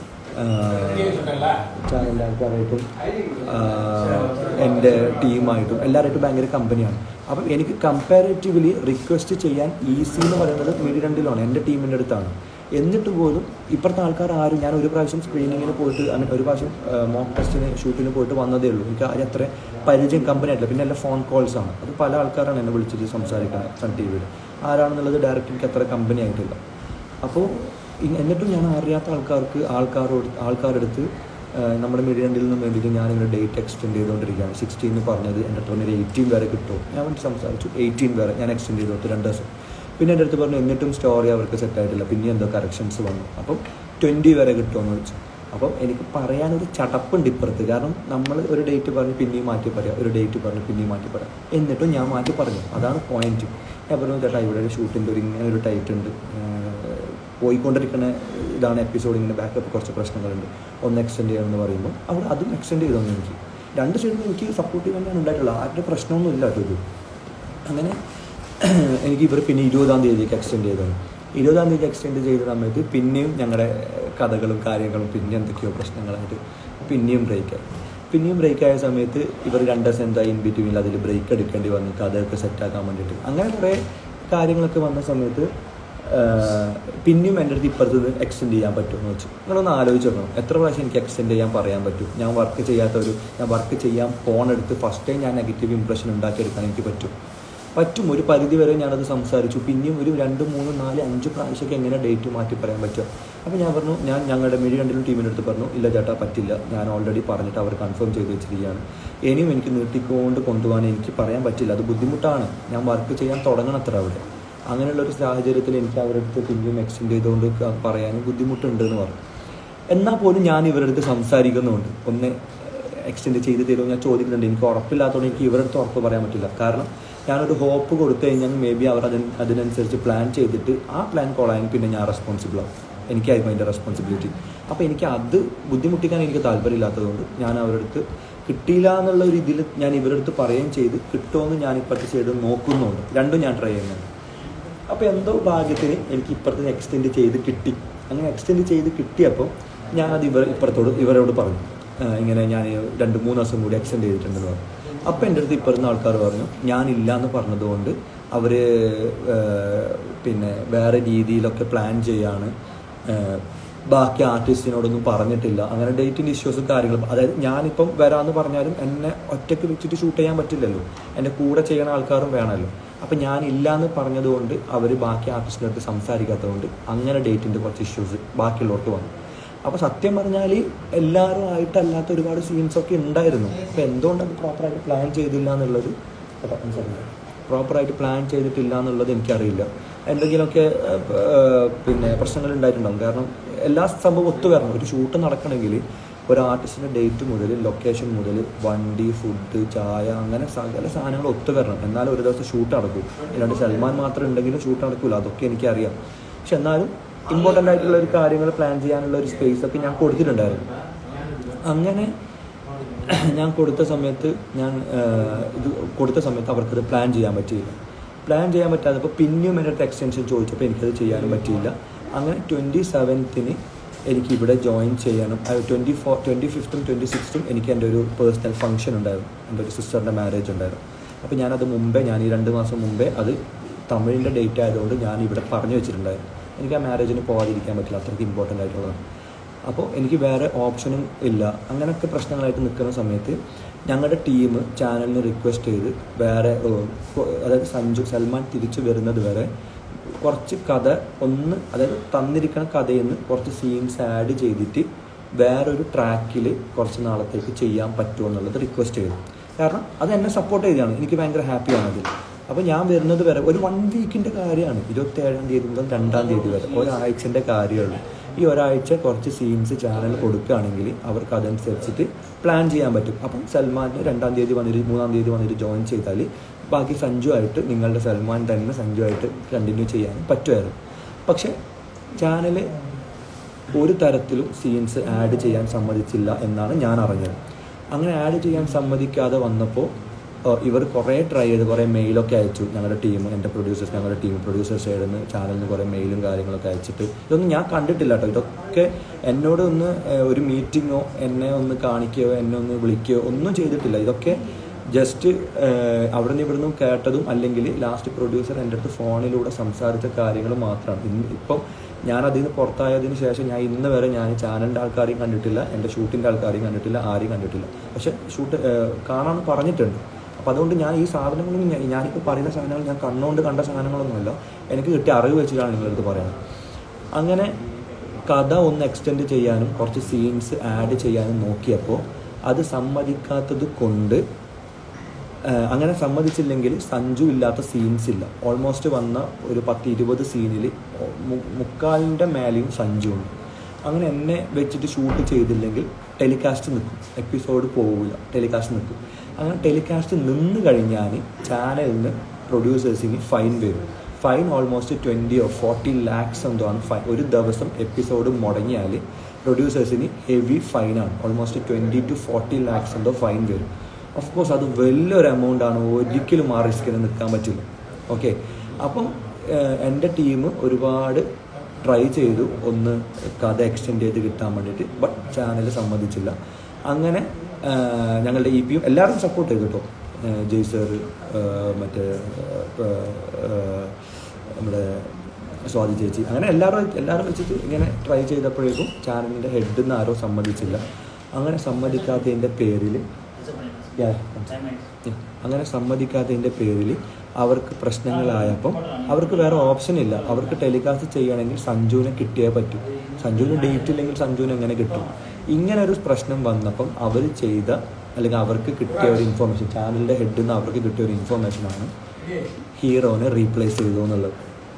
ചാനലിൻ്റെ ആൾക്കാരായിട്ടും ആഹ്, എൻ്റെ ടീമായിട്ടും എല്ലാവരായിട്ടും ഭയങ്കര കമ്പനിയാണ് അപ്പം എനിക്ക് കമ്പാരേറ്റീവ്ലി റിക്വസ്റ്റ് ചെയ്യാൻ ഈസി എന്ന് പറയുന്നത് മെഡി രണ്ടിലാണ് എൻ്റെ ടീമിൻ്റെ അടുത്താണ് എന്നിട്ട് പോലും ഇപ്പോഴത്തെ ആൾക്കാർ ആരും ഞാൻ ഒരു പ്രാവശ്യം സ്ക്രീനിങ്ങിന് പോയിട്ട് ഐ മീൻ ഒരു പ്രാവശ്യം മോക്ക് ടെസ്റ്റിന് ഷൂട്ടിന് പോയിട്ട് വന്നതേ ഉള്ളൂ എനിക്ക് ആരും അത്ര പരിചയം കമ്പനി ആയിട്ടില്ല പിന്നെ എല്ലാം ഫോൺ കോൾസ് ആണ് അത് പല ആൾക്കാരാണ് എന്നെ വിളിച്ചിട്ട് സംസാരിക്കുന്നത് സൺ ടി വിയിൽ ആരാണെന്നുള്ളത് ഡയറക്റ്റ് എനിക്ക് അത്ര കമ്പനി ആയിട്ടില്ല അപ്പോൾ ഇ- എന്നിട്ടും ഞാൻ അറിയാത്ത ആൾക്കാർക്ക് ആൾക്കാരോട് ആൾക്കാരെടുത്ത് ആ, നമ്മുടെ മീഡിയണ്ടിൽ നിന്നും വേണ്ടിയിട്ട് ഞാനിങ്ങനെ ഡേറ്റ് എക്സ്റ്റെൻഡ് ചെയ്തുകൊണ്ടിരിക്കുകയാണ് സിക്സ്റ്റീൻ എന്ന് പറഞ്ഞത് എൻ്റെ അടുത്ത് ഒരു എയ്റ്റീൻ വരെ കിട്ടുമോ ഞാൻ വേണ്ടി സംസാരിച്ചു എയ്റ്റീൻ വരെ ഞാൻ എക്സ്റ്റെൻഡ് ചെയ്തു കൊടുത്തു രണ്ട് ദിവസം പിന്നെ എൻ്റെ അടുത്ത് പറഞ്ഞു എന്നിട്ടും സ്റ്റോറി അവർക്ക് സെറ്റ് ആയിട്ടില്ല പിന്നെ എന്തോ കറക്ഷൻസ് വന്നു അപ്പം ട്വൻറ്റി വരെ കിട്ടുമെന്ന് വെച്ചു അപ്പം എനിക്ക് പറയാനൊരു ചടപ്പുണ്ട് ഇപ്പുറത്ത് കാരണം നമ്മൾ ഒരു ഡേറ്റ് പറഞ്ഞ് പിന്നെയും മാറ്റി പറയാം ഒരു ഡേറ്റ് പറഞ്ഞ് പിന്നെയും മാറ്റി പറയാം എന്നിട്ടും ഞാൻ മാറ്റി പറഞ്ഞു അതാണ് പോയിന്റ് ഞാൻ പറഞ്ഞു ചേട്ടാ ഇവിടെ ഒരു ഷൂട്ടിൻ്റെ ഒരു ഇങ്ങനെ ഒരു ടൈറ്റ് ഉണ്ട് ഏഹ് പോയിക്കൊണ്ടിരിക്കുന്ന ഇതാണ് എപ്പിസോഡ് ഇങ്ങനെ ബാക്കപ്പ് കുറച്ച് പ്രശ്നങ്ങളുണ്ട് ഒന്ന് എക്സ്റ്റെൻഡ് ചെയ്യണമെന്ന് പറയുമ്പോൾ അവിടെ അതും എക്സ്റ്റെൻഡ് ചെയ്തു തന്നു എനിക്ക് രണ്ട് സൈഡിലും എനിക്ക് സപ്പോർട്ടീവ് തന്നെയാണ് ഉണ്ടായിട്ടുള്ളത് ആരുടെ പ്രശ്നമൊന്നും ഇല്ല കേട്ടോ ഇത് അങ്ങനെ എനിക്ക് ഇവർ പിന്നെ ഇരുപതാം തീയതിക്ക് എക്സ്റ്റെൻഡ് ചെയ്തത് ഇരുപതാം തീയതി എക്സ്റ്റെൻഡ് ചെയ്ത സമയത്ത് പിന്നെയും ഞങ്ങളുടെ കഥകളും കാര്യങ്ങളും പിന്നെ എന്തൊക്കെയോ പ്രശ്നങ്ങളായിട്ട് പിന്നെയും ബ്രേക്കായി പിന്നെയും ബ്രേക്ക് ആയ സമയത്ത് ഇവർ രണ്ട് ദിവസം എന്താ ഇൻ ബിറ്റ്വീനിൽ അതിൽ ബ്രേക്ക് എടുക്കേണ്ടി വന്നു കഥയൊക്കെ സെറ്റാക്കാൻ വേണ്ടിയിട്ട് അങ്ങനെ കുറേ കാര്യങ്ങളൊക്കെ വന്ന സമയത്ത് ആഹ്, പിന്നെയും എൻ്റെ അടുത്ത് ഇപ്പുറത്ത് നിന്ന് എക്സ്റ്റെൻഡ് ചെയ്യാൻ പറ്റുമെന്ന് വെച്ചു നിങ്ങളൊന്ന് ആലോചിച്ച് നോക്കണം എത്ര പ്രാവശ്യം എനിക്ക് എക്സ്റ്റെൻഡ് ചെയ്യാൻ പറയാൻ പറ്റും ഞാൻ വർക്ക് ചെയ്യാത്ത ഒരു ഞാൻ വർക്ക് ചെയ്യാൻ പോണെടുത്ത് ഫസ്റ്റ് ടൈം ഞാൻ നെഗറ്റീവ് ഇംപ്രഷൻ ഉണ്ടാക്കിയെടുക്കാൻ എനിക്ക് പറ്റും പറ്റും ഒരു പരിധി വരെ ഞാനത് സംസാരിച്ചു പിന്നെയും ഒരു രണ്ട് മൂന്ന് നാല് അഞ്ച് പ്രാവശ്യമൊക്കെ എങ്ങനെ ഡേറ്റ് മാറ്റി പറയാൻ പറ്റുക അപ്പോൾ ഞാൻ പറഞ്ഞു ഞാൻ ഞങ്ങളുടെ മീഡിയ രണ്ടിലും ടീമിൻ്റെ അടുത്ത് പറഞ്ഞു ഇല്ല ചേട്ടാ പറ്റില്ല ഞാൻ ഓൾറെഡി പറഞ്ഞിട്ട് അവർ കൺഫേം ചെയ്ത് വെച്ചിരിക്കുകയാണ് ഇനിയും എനിക്ക് നീട്ടിക്കൊണ്ട് കൊണ്ടുപോകാൻ എനിക്ക് പറയാൻ പറ്റില്ല അത് ബുദ്ധിമുട്ടാണ് ഞാൻ വർക്ക് ചെയ്യാൻ തുടങ്ങണത്ര അവിടെ അങ്ങനെയുള്ള ഒരു സാഹചര്യത്തിൽ എനിക്ക് അവരുടെ അടുത്ത് പിന്നെയും എക്സ്റ്റെൻഡ് ചെയ്തുകൊണ്ട് ക- പറയാനും ബുദ്ധിമുട്ടുണ്ട് എന്ന് പറഞ്ഞു എന്നാൽ പോലും ഞാൻ ഇവരുടെ അടുത്ത് സംസാരിക്കുന്നുണ്ട് ഒന്ന് എക്സ്റ്റെൻഡ് ചെയ്ത് തരുമോ ഞാൻ ചോദിക്കുന്നുണ്ട് എനിക്ക് ഉറപ്പില്ലാത്തതുകൊണ്ട് എനിക്ക് ഇവരുടെ അടുത്ത് ഉറപ്പ് പറയാൻ പറ്റില്ല കാരണം ഞാനൊരു ഹോപ്പ് കൊടുത്തു കഴിഞ്ഞാൽ മേ ബി അവർ അതിന് അതിനനുസരിച്ച് പ്ലാൻ ചെയ്തിട്ട് ആ പ്ലാൻ കൊള്ളാൻ പിന്നെ ഞാൻ റെസ്പോൺസിബിളാണ് എനിക്കായിരിക്കും അതിൻ്റെ റെസ്പോൺസിബിലിറ്റി അപ്പോൾ എനിക്ക് അത് ബുദ്ധിമുട്ടിക്കാൻ എനിക്ക് താല്പര്യമില്ലാത്തതുകൊണ്ട് ഞാൻ അവരുടെ അടുത്ത് കിട്ടിയില്ല എന്നുള്ള ഒരു ഇതിൽ ഞാൻ ഇവരുടെ അടുത്ത് പറയുകയും ചെയ്ത് കിട്ടുമെന്ന് ഞാൻ ഇപ്പോഴത്തെ സൈഡ് നോക്കുന്നുണ്ട് രണ്ടും ഞാൻ ട്രൈ ചെയ്യുന്നുണ്ട് അപ്പോൾ എന്തോ ഭാഗ്യത്തിന് എനിക്ക് ഇപ്പുറത്ത് എക്സ്റ്റെൻഡ് ചെയ്ത് കിട്ടി അങ്ങനെ എക്സ്റ്റെൻഡ് ചെയ്ത് കിട്ടിയപ്പോൾ ഞാൻ അത് ഇവർ ഇപ്പുറത്തോട് ഇവരോട് പറഞ്ഞു ആ, ഇങ്ങനെ ഞാൻ രണ്ട് മൂന്ന് ദിവസം കൂടി എക്സ്റ്റെൻഡ് ചെയ്തിട്ടുണ്ടെന്ന് പറഞ്ഞു അപ്പോൾ എൻ്റെ അടുത്ത് ഇപ്പുറത്തുന്ന ആൾക്കാർ പറഞ്ഞു ഞാനില്ല എന്ന് പറഞ്ഞതുകൊണ്ട് അവർ പിന്നെ വേറെ രീതിയിലൊക്കെ പ്ലാൻ ചെയ്യാണ് ആ, ബാക്കി ആർട്ടിസ്റ്റിനോടൊന്നും പറഞ്ഞിട്ടില്ല അങ്ങനെ ഡേറ്റിൻ്റെ ഇഷ്യൂസും കാര്യങ്ങളും അതായത് ഞാനിപ്പം വരാമെന്ന് പറഞ്ഞാലും എന്നെ ഒറ്റയ്ക്ക് വെച്ചിട്ട് ഷൂട്ട് ചെയ്യാൻ പറ്റില്ലല്ലോ എൻ്റെ കൂടെ ചെയ്യണ ആൾക്കാരും വേണമല്ലോ അപ്പം ഞാൻ ഇല്ലാന്ന് പറഞ്ഞതുകൊണ്ട് അവർ ബാക്കി ആർട്ടിസ്റ്റിൻ്റെ അടുത്ത് സംസാരിക്കാത്തതുകൊണ്ട് അങ്ങനെ ഡേറ്റിൻ്റെ കുറച്ച് ഇഷ്യൂസ് ബാക്കിയുള്ളവർക്ക് വന്നു അപ്പോൾ സത്യം പറഞ്ഞാൽ എല്ലാവരും ആയിട്ടല്ലാത്ത ഒരുപാട് സീൻസ് ഒക്കെ ഉണ്ടായിരുന്നു അപ്പോൾ എന്തുകൊണ്ട് അത് പ്രോപ്പറായിട്ട് പ്ലാൻ ചെയ്തില്ല എന്നുള്ളത് പ്രോപ്പറായിട്ട് പ്ലാൻ ചെയ്തിട്ടില്ല എന്നുള്ളത് എനിക്കറിയില്ല എന്തെങ്കിലുമൊക്കെ ഏഹ്, ഏഹ്, പിന്നെ പ്രശ്നങ്ങൾ ഉണ്ടായിട്ടുണ്ടാകും കാരണം എല്ലാ സംഭവം ഒത്തു വരണം ഒരു ഷൂട്ട് നടക്കണമെങ്കിൽ ഒരു ആർട്ടിസ്റ്റിൻ്റെ ഡേറ്റ് മുതൽ ലൊക്കേഷൻ മുതൽ വണ്ടി ഫുഡ് ചായ അങ്ങനെ സകല സാധനങ്ങൾ ഒത്തു വരണം എന്നാലും ഒരു ദിവസം ഷൂട്ട് നടക്കും അല്ലാണ്ട് സൽമാൻ മാത്രം ഉണ്ടെങ്കിലും ഷൂട്ട് നടക്കില്ല അതൊക്കെ എനിക്കറിയാം പക്ഷെ എന്നാലും ഇമ്പോർട്ടൻ്റ് ആയിട്ടുള്ള ഒരു കാര്യങ്ങൾ പ്ലാൻ ചെയ്യാനുള്ള ഒരു സ്പേസ് ഒക്കെ ഞാൻ കൊടുത്തിട്ടുണ്ടായിരുന്നു അങ്ങനെ ഞാൻ കൊടുത്ത സമയത്ത് ഞാൻ ആഹ്, ഇത് കൊടുത്ത സമയത്ത് അവർക്കത് പ്ലാൻ ചെയ്യാൻ പറ്റിയില്ല പ്ലാൻ ചെയ്യാൻ പറ്റാത്തപ്പോൾ പിന്നെയും എൻ്റെ അടുത്ത് എക്സ്റ്റൻഷൻ ചോദിച്ചപ്പോൾ എനിക്കത് ചെയ്യാനും പറ്റിയില്ല അങ്ങനെ ട്വൻറ്റി സെവൻത്തിന് എനിക്ക് ഇവിടെ ജോയിൻ ചെയ്യണം ട്വൻറ്റി ഫോർ ട്വൻറ്റി ഫിഫ്ത്തും ട്വൻറ്റി സിക്സ്ത്തും എനിക്ക് എൻ്റെ ഒരു പേഴ്സണൽ ഫംഗ്ഷൻ ഉണ്ടായിരുന്നു എൻ്റെ ഒരു സിസ്റ്ററിൻ്റെ മാരേജ് ഉണ്ടായിരുന്നു അപ്പോൾ ഞാനത് മുമ്പേ ഞാൻ ഈ രണ്ട് മാസം മുമ്പേ അത് തമിഴിൻ്റെ ഡേറ്റ് ആയതുകൊണ്ട് ഞാൻ ഇവിടെ പറഞ്ഞു വെച്ചിട്ടുണ്ടായിരുന്നു എനിക്ക് ആ മാരേജിന് പോകാതിരിക്കാൻ പറ്റില്ല അത്രയ്ക്ക് ഇമ്പോർട്ടൻ്റ് ആയിട്ടുള്ളതാണ് അപ്പോൾ എനിക്ക് വേറെ ഓപ്ഷനും ഇല്ല അങ്ങനെയൊക്കെ പ്രശ്നങ്ങളായിട്ട് നിൽക്കുന്ന സമയത്ത് ഞങ്ങളുടെ ടീം ചാനലിന് റിക്വസ്റ്റ് ചെയ്ത് വേറെ ഏഹ്, കൊ- അതായത് സഞ്ജു സൽമാൻ തിരിച്ചു വരുന്നത് വരെ കുറച്ച് കഥ ഒന്ന് അതായത് തന്നിരിക്കുന്ന കഥയിൽ നിന്ന് കുറച്ച് സീൻസ് ആഡ് ചെയ്തിട്ട് വേറൊരു ട്രാക്കിൽ കുറച്ച് നാളത്തേക്ക് ചെയ്യാൻ പറ്റുമോ എന്നുള്ളത് റിക്വസ്റ്റ് ചെയ്തു കാരണം അത് എന്നെ സപ്പോർട്ട് ചെയ്തതാണ് എനിക്ക് ഭയങ്കര ഹാപ്പിയാണ് അതിൽ അപ്പോൾ ഞാൻ വരുന്നത് വരെ ഒരു വൺ വീക്കിൻ്റെ കാര്യമാണ് ഇരുപത്തി ഏഴാം തീയതി മുതൽ രണ്ടാം തീയതി വരെ ഒരാഴ്ചൻ്റെ കാര്യമുള്ളൂ ഈ ഒരാഴ്ച കുറച്ച് സീൻസ് ചാനൽ കൊടുക്കുകയാണെങ്കിൽ അവർക്ക് അതനുസരിച്ചിട്ട് പ്ലാൻ ചെയ്യാൻ പറ്റും അപ്പം സൽമാൻ രണ്ടാം തീയതി വന്നിട്ട് മൂന്നാം തീയതി വന്നിട്ട് ജോയിൻ ചെയ്താൽ ബാക്കി സഞ്ജു ആയിട്ട് നിങ്ങളുടെ സൽമാൻ തന്നെ സഞ്ജു ആയിട്ട് കണ്ടിന്യൂ ചെയ്യാൻ പറ്റുമായിരുന്നു പക്ഷേ ചാനൽ ഒരു തരത്തിലും സീൻസ് ആഡ് ചെയ്യാൻ സമ്മതിച്ചില്ല എന്നാണ് ഞാൻ അറിഞ്ഞത് അങ്ങനെ ആഡ് ചെയ്യാൻ സമ്മതിക്കാതെ വന്നപ്പോൾ ഏഹ്, ഇവർ കുറേ ട്രൈ ചെയ്ത് കുറേ മെയിലൊക്കെ അയച്ചു ഞങ്ങളുടെ ടീം എൻ്റെ പ്രൊഡ്യൂസേഴ്സ് ഞങ്ങളുടെ ടീം പ്രൊഡ്യൂസേഴ്സ് സൈഡിൽ നിന്ന് ചാനലിൽ നിന്ന് കുറേ മെയിലും കാര്യങ്ങളൊക്കെ അയച്ചിട്ട് ഇതൊന്നും ഞാൻ കണ്ടിട്ടില്ല കേട്ടോ ഇതൊക്കെ എന്നോട് ഒന്ന് ഏഹ്, ഒരു മീറ്റിങ്ങോ എന്നെ ഒന്ന് കാണിക്കുകയോ എന്നെ ഒന്ന് വിളിക്കുകയോ ഒന്നും ചെയ്തിട്ടില്ല ഇതൊക്കെ ജസ്റ്റ് അവിടെ നിന്ന് ഇവിടുന്ന് കേട്ടതും അല്ലെങ്കിൽ ലാസ്റ്റ് പ്രൊഡ്യൂസർ എൻ്റെ അടുത്ത് ഫോണിലൂടെ സംസാരിച്ച കാര്യങ്ങൾ മാത്രമാണ് ഇന്ന് ഇപ്പം ഞാൻ അതിൽ നിന്ന് പുറത്തായതിനു ശേഷം ഞാൻ ഇന്ന് വരെ ഞാൻ ചാനലിൻ്റെ ആൾക്കാരെയും കണ്ടിട്ടില്ല എൻ്റെ ഷൂട്ടിൻ്റെ ആൾക്കാരെയും കണ്ടിട്ടില്ല ആരെയും കണ്ടിട്ടില്ല പക്ഷെ ഷൂട്ട് കാണാമെന്ന് പറഞ്ഞിട്ടുണ്ട് അപ്പോൾ അതുകൊണ്ട് ഞാൻ ഈ സാധനങ്ങളും ഞാൻ- ഞാനിപ്പോൾ പറയുന്ന സാധനങ്ങൾ ഞാൻ കണ്ണുകൊണ്ട് കണ്ട സാധനങ്ങളൊന്നുമല്ല എനിക്ക് കിട്ടിയ അറിവ് വെച്ചിട്ടാണ് നിങ്ങളടുത്ത് പറയുന്നത് അങ്ങനെ കഥ ഒന്ന് എക്സ്റ്റെൻഡ് ചെയ്യാനും കുറച്ച് സീൻസ് ആഡ് ചെയ്യാനും നോക്കിയപ്പോൾ അത് സമ്മതിക്കാത്തത് കൊണ്ട് ആഹ് അങ്ങനെ സമ്മതിച്ചില്ലെങ്കിൽ സഞ്ജു ഇല്ലാത്ത സീൻസ് ഇല്ല ഓൾമോസ്റ്റ് വന്ന ഒരു പത്ത് ഇരുപത് സീനിൽ മുക്കാലിൻ്റെ മേലെയും സഞ്ജു ഉണ്ട് അങ്ങനെ എന്നെ വെച്ചിട്ട് ഷൂട്ട് ചെയ്തില്ലെങ്കിൽ ടെലികാസ്റ്റ് നിൽക്കും എപ്പിസോഡ് പോവില്ല ടെലികാസ്റ്റ് നിൽക്കും അങ്ങനെ ടെലികാസ്റ്റ് നിന്ന് കഴിഞ്ഞാൽ ചാനലിന് പ്രൊഡ്യൂസേഴ്സിന് ഫൈൻ വരും ഫൈൻ ഓൾമോസ്റ്റ് ട്വൻറ്റിയോ ഫോർട്ടി ലാക്സ് എന്തോ ആണ് ഫൈൻ ഒരു ദിവസം എപ്പിസോഡ് മുടങ്ങിയാൽ പ്രൊഡ്യൂസേഴ്സിന് ഹെവി ഫൈനാണ് almost twenty to forty lakhs എന്തോ ഫൈൻ വരും ഓഫ് കോഴ്സ് അത് വലിയൊരു എമൗണ്ട് ആണ് ഒരിക്കലും ആ റിസ്കിന് നിൽക്കാൻ പറ്റില്ല ഓക്കെ അപ്പം ഏഹ്, എൻ്റെ ടീം ഒരുപാട് ട്രൈ ചെയ്തു ഒന്ന് കഥ എക്സ്റ്റെൻഡ് ചെയ്ത് കിട്ടാൻ വേണ്ടിയിട്ട് ബട്ട് ചാനൽ സമ്മതിച്ചില്ല അങ്ങനെ ഏഹ്, ഞങ്ങളുടെ ഇ പിയും എല്ലാവരും സപ്പോർട്ട് ചെയ്തു കേട്ടോ ഏഹ്, ജയ് സർ മറ്റേ ഏഹ്, ഏഹ്, നമ്മുടെ സ്വാതി ചേച്ചി അങ്ങനെ എല്ലാവരും എല്ലാവരും വെച്ചിട്ട് ഇങ്ങനെ ട്രൈ ചെയ്തപ്പോഴേക്കും ചാനലിൻ്റെ ഹെഡ് നിന്ന് ആരോ സമ്മതിച്ചില്ല അങ്ങനെ സമ്മതിക്കാത്തതിൻ്റെ പേരിൽ Yeah. Yeah. അങ്ങനെ സമ്മതിക്കാത്തതിൻ്റെ പേരിൽ അവർക്ക് പ്രശ്നങ്ങളായപ്പം അവർക്ക് വേറെ ഓപ്ഷൻ ഇല്ല അവർക്ക് ടെലികാസ്റ്റ് ചെയ്യണമെങ്കിൽ സഞ്ജുവിനെ കിട്ടിയേ പറ്റൂ സഞ്ജുവിന് ഡേറ്റ് ഇല്ലെങ്കിൽ സഞ്ജുവിന് എങ്ങനെ കിട്ടും ഇങ്ങനെ ഒരു പ്രശ്നം വന്നപ്പം അവർ ചെയ്ത അല്ലെങ്കിൽ അവർക്ക് കിട്ടിയ ഒരു ഇൻഫോർമേഷൻ ചാനലിൻ്റെ ഹെഡിൽ നിന്ന് അവർക്ക് കിട്ടിയ ഒരു ഇൻഫോർമേഷനാണ് ഹീറോനെ റീപ്ലേസ് ചെയ്തു എന്നുള്ളത്